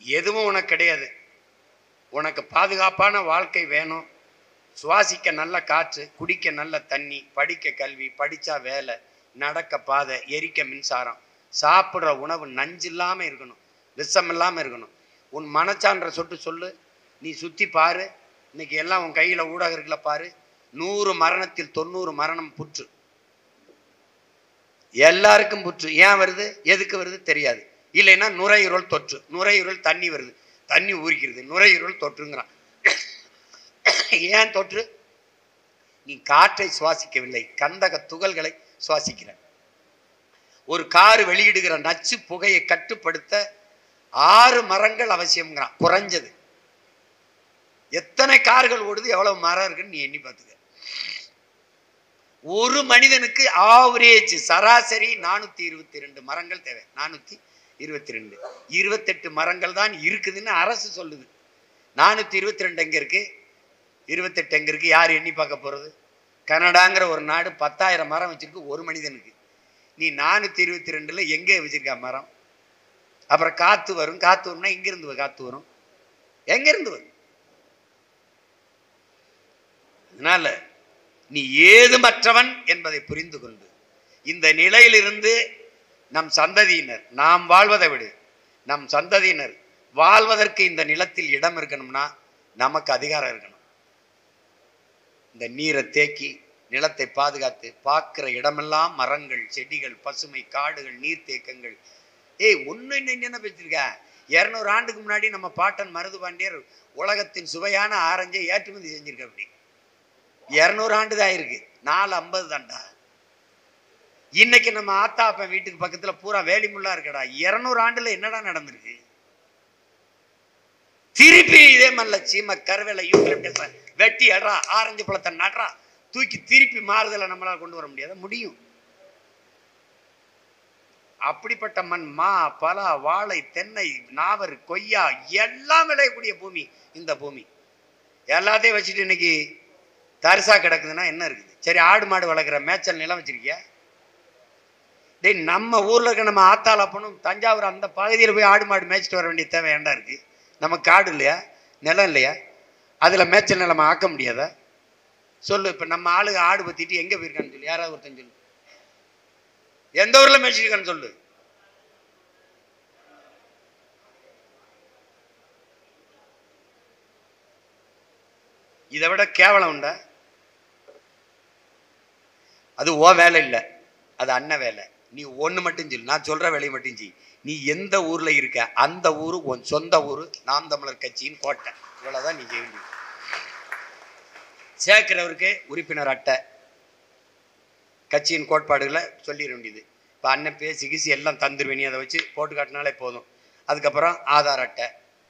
எதுவும் உனக்கு கிடையாது உனக்கு பாதுகாப்பான வாழ்க்கை வேணும் சுவாசிக்க நல்ல காற்று குடிக்க நல்ல தண்ணி படிக்க கல்வி படிச்சா வேலை நடக்க பாதை எரிக்க மின்சாரம் சாப்பிட்ற உணவு நஞ்சு இல்லாமல் இருக்கணும் விஷம் இல்லாமல் இருக்கணும் உன் மனச்சான்ற சொட்டு சொல்லு நீ சுற்றி பாரு இன்னைக்கு எல்லாம் உன் கையில் ஊடகம் இருக்குல்ல பாரு நூறு மரணத்தில் தொண்ணூறு மரணம் புற்று எல்லாருக்கும் புற்று ஏன் வருது எதுக்கு வருது தெரியாது இல்லைன்னா நுரையீரல் தொற்று நுரையீரல் தண்ணி வருது தண்ணி ஊறிக்கிறது நுரையீரல் தொற்றுங்கிறான் ஏன் தொற்று நீ காற்றை சுவாசிக்கவில்லை கந்தக துகள்களை சுவாசிக்கிற ஒரு கார் வெளியிடுகிற நச்சு புகையை கட்டுப்படுத்த ஆறு மரங்கள் அவசியம்ங்கிறான் குறைஞ்சது எத்தனை கார்கள் ஓடுது எவ்வளவு மரம் இருக்குன்னு நீ எண்ணி பார்த்துக்க ஒரு மனிதனுக்கு ஆவரேஜ் சராசரி நானூத்தி இருபத்தி ரெண்டு மரங்கள் தேவை நானூத்தி இருபத்தி ரெண்டு இருபத்தெட்டு மரங்கள் தான் இருக்குதுன்னு அரசு சொல்லுது நானூத்தி இருபத்தி ரெண்டு எங்க இருக்கு இருபத்தெட்டு எங்க இருக்கு யார் எண்ணி பார்க்க போறது கனடாங்கிற ஒரு நாடு பத்தாயிரம் மரம் வச்சிருக்கு ஒரு மனிதனுக்கு நீ நானூத்தி இருபத்தி ரெண்டுல எங்கே வச்சிருக்கா மரம் அப்புறம் காத்து வரும் காத்து வரும்னா எங்கிருந்து வ- காத்து வரும் எங்கிருந்து வரும் அதனால நீ ஏதுமற்றவன் என்பதை புரிந்து கொண்டு இந்த நிலையிலிருந்து நம் சந்ததியினர் நாம் வாழ்வதை விடு நம் சந்ததியினர் வாழ்வதற்கு இந்த நிலத்தில் இடம் இருக்கணும்னா நமக்கு அதிகாரம் இருக்கணும் இந்த நீரை தேக்கி நிலத்தை பாதுகாத்து பார்க்கிற இடமெல்லாம் மரங்கள் செடிகள் பசுமை காடுகள் நீர்த்தேக்கங்கள் ஏய் ஒன்று என்ன வச்சிருக்க இரநூறு ஆண்டுக்கு முன்னாடி நம்ம பாட்டன் மருது பாண்டியர் உலகத்தின் சுவையான ஆரஞ்சை ஏற்றுமதி செஞ்சிருக்க அப்படி இரநூறு ஆண்டு தான் இருக்கு நாலு ஐம்பது தான்டா இன்னைக்கு நம்ம ஆத்தா அப்பன் வீட்டுக்கு பக்கத்துல பூரா வேலிமுள்ளா இருக்கடா இருநூறு ஆண்டுல என்னடா நடந்திருக்கு திருப்பி இதே மாதிரில சீம கருவேல யூக்கலிப்டஸ் வெட்டி அடுறா ஆரஞ்சு பழத்தை நடுறா தூக்கி திருப்பி மாறுதலை நம்மளால கொண்டு வர முடியாத முடியும் அப்படிப்பட்ட மண் மா பலா வாழை தென்னை நாவல் கொய்யா எல்லாம் விளையக்கூடிய பூமி இந்த பூமி எல்லாத்தையும் வச்சுட்டு இன்னைக்கு தரிசா கிடக்குதுன்னா என்ன இருக்குது சரி ஆடு மாடு வளர்க்குற மேய்ச்சல் நிலம் வச்சிருக்கியா டேய் நம்ம ஊர்ல இருக்க நம்ம ஆத்தால அப்பனும் தஞ்சாவூர் அந்த பகுதியில் போய் ஆடு மாடு மேய்ச்சிட்டு வர வேண்டிய தேவை ஏண்டா இருக்கு நம்ம காடு இல்லையா நிலம் இல்லையா அதுல மேய்ச்சல் நிலம் ஆக்க முடியாதா சொல்லு இப்ப நம்ம ஆளுங்க ஆடு பத்திட்டு எங்க போயிருக்கான்னு சொல்லு யாராவது ஒருத்தன் சொல்லு எந்த ஊர்ல மேய்ச்சிருக்கான்னு சொல்லு இதை விட கேவலம் உண்டா அது ஓ வேலை இல்லை அது அண்ணன் வேலை நீ ஒன்று மட்டும் சொல்லு நான் சொல்ற வேலையை மட்டும் செய் நீ எந்த ஊர்ல இருக்க அந்த ஊரு உன் சொந்த ஊரு நாம் தமிழர் கட்சியின் கோட்டை இவ்வளவுதான் நீ செய்ய வேண்டியது சேர்க்கிறவருக்கு உறுப்பினர் அட்டை கட்சியின் கோட்பாடுகளை சொல்லிட வேண்டியது இப்போ அண்ணன் பேசி கிசி எல்லாம் தந்துருவேன் நீ அதை வச்சு போட்டு காட்டினாலே போதும் அதுக்கப்புறம் ஆதார் அட்டை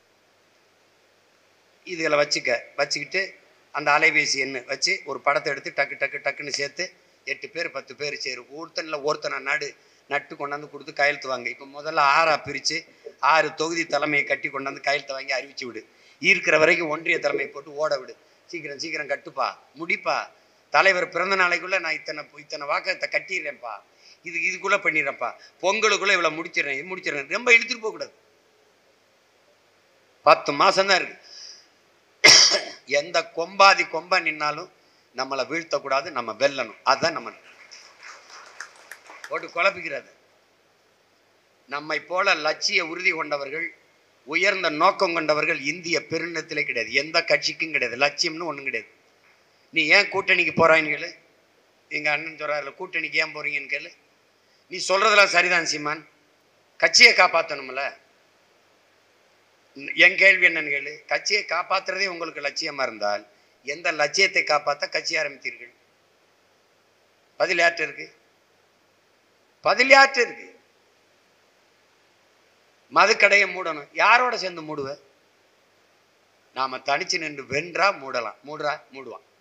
இதுகளை வச்சுக்க வச்சுக்கிட்டு அந்த அலைபேசி எண்ணு வச்சு ஒரு படத்தை எடுத்து டக்கு டக்கு டக்குன்னு சேர்த்து எட்டு பேர் பத்து பேர் சரி ஒருத்தனில் ஒருத்தனை நடு நட்டு கொண்டாந்து கொடுத்து கையெழுத்து வாங்க இப்போ முதல்ல ஆறா பிரித்து ஆறு தொகுதி தலைமையை கட்டி கொண்டாந்து கையெழுத்தை வாங்கி அறிவிச்சு விடு இருக்கிற வரைக்கும் ஒன்றிய தலைமையை போட்டு ஓட விடு சீக்கிரம் சீக்கிரம் கட்டுப்பா முடிப்பா தலைவர் பிறந்த நாளைக்குள்ள நான் இத்தனை இத்தனை வாக்கத்தை கட்டிடுறேன்ப்பா இது இதுக்குள்ள பண்ணிடுறேன்ப்பா பொங்கலுக்குள்ள இவ்வளோ முடிச்சிடுறேன் இது முடிச்சிடுறேன் ரொம்ப இழுத்துட்டு போகக்கூடாது பத்து மாசம்தான் இருக்கு எந்த கொம்பாதி கொம்ப நின்னாலும் நம்மளை வீழ்த்தக்கூடாது நம்ம வெல்லணும் அதுதான் நம்ம போட்டு குழப்பிக்கிறது நம்மை போல லட்சிய உறுதி கொண்டவர்கள் உயர்ந்த நோக்கம் கொண்டவர்கள் இந்திய பெருநிலத்திலே கிடையாது எந்த கட்சிக்கும் கிடையாது லட்சியம்னு ஒன்றும் கிடையாது நீ ஏன் கூட்டணிக்கு போறான்னு கேளு எங்க அண்ணன் சொல்றாருல கூட்டணிக்கு ஏன் போறீங்கன்னு கேளு நீ சொல்றதெல்லாம் சரிதான் சீமான் கட்சியை காப்பாற்றணும்ல என் கேள்வி என்னன்னு கேளு கட்சியை காப்பாத்துறதே உங்களுக்கு லட்சியமா இருந்தால் எந்த லட்சியத்தை காப்பாற்ற கட்சி ஆரம்பித்தீர்கள் பதில் யார்கிட்ட இருக்கு பதில் யார்கிட்ட இருக்கு மதுக்கடையை மூடணும் யாரோட சேர்ந்து மூடுவ நாம தனிச்சு நின்று வென்றா மூடலாம் மூடுறா மூடுவான்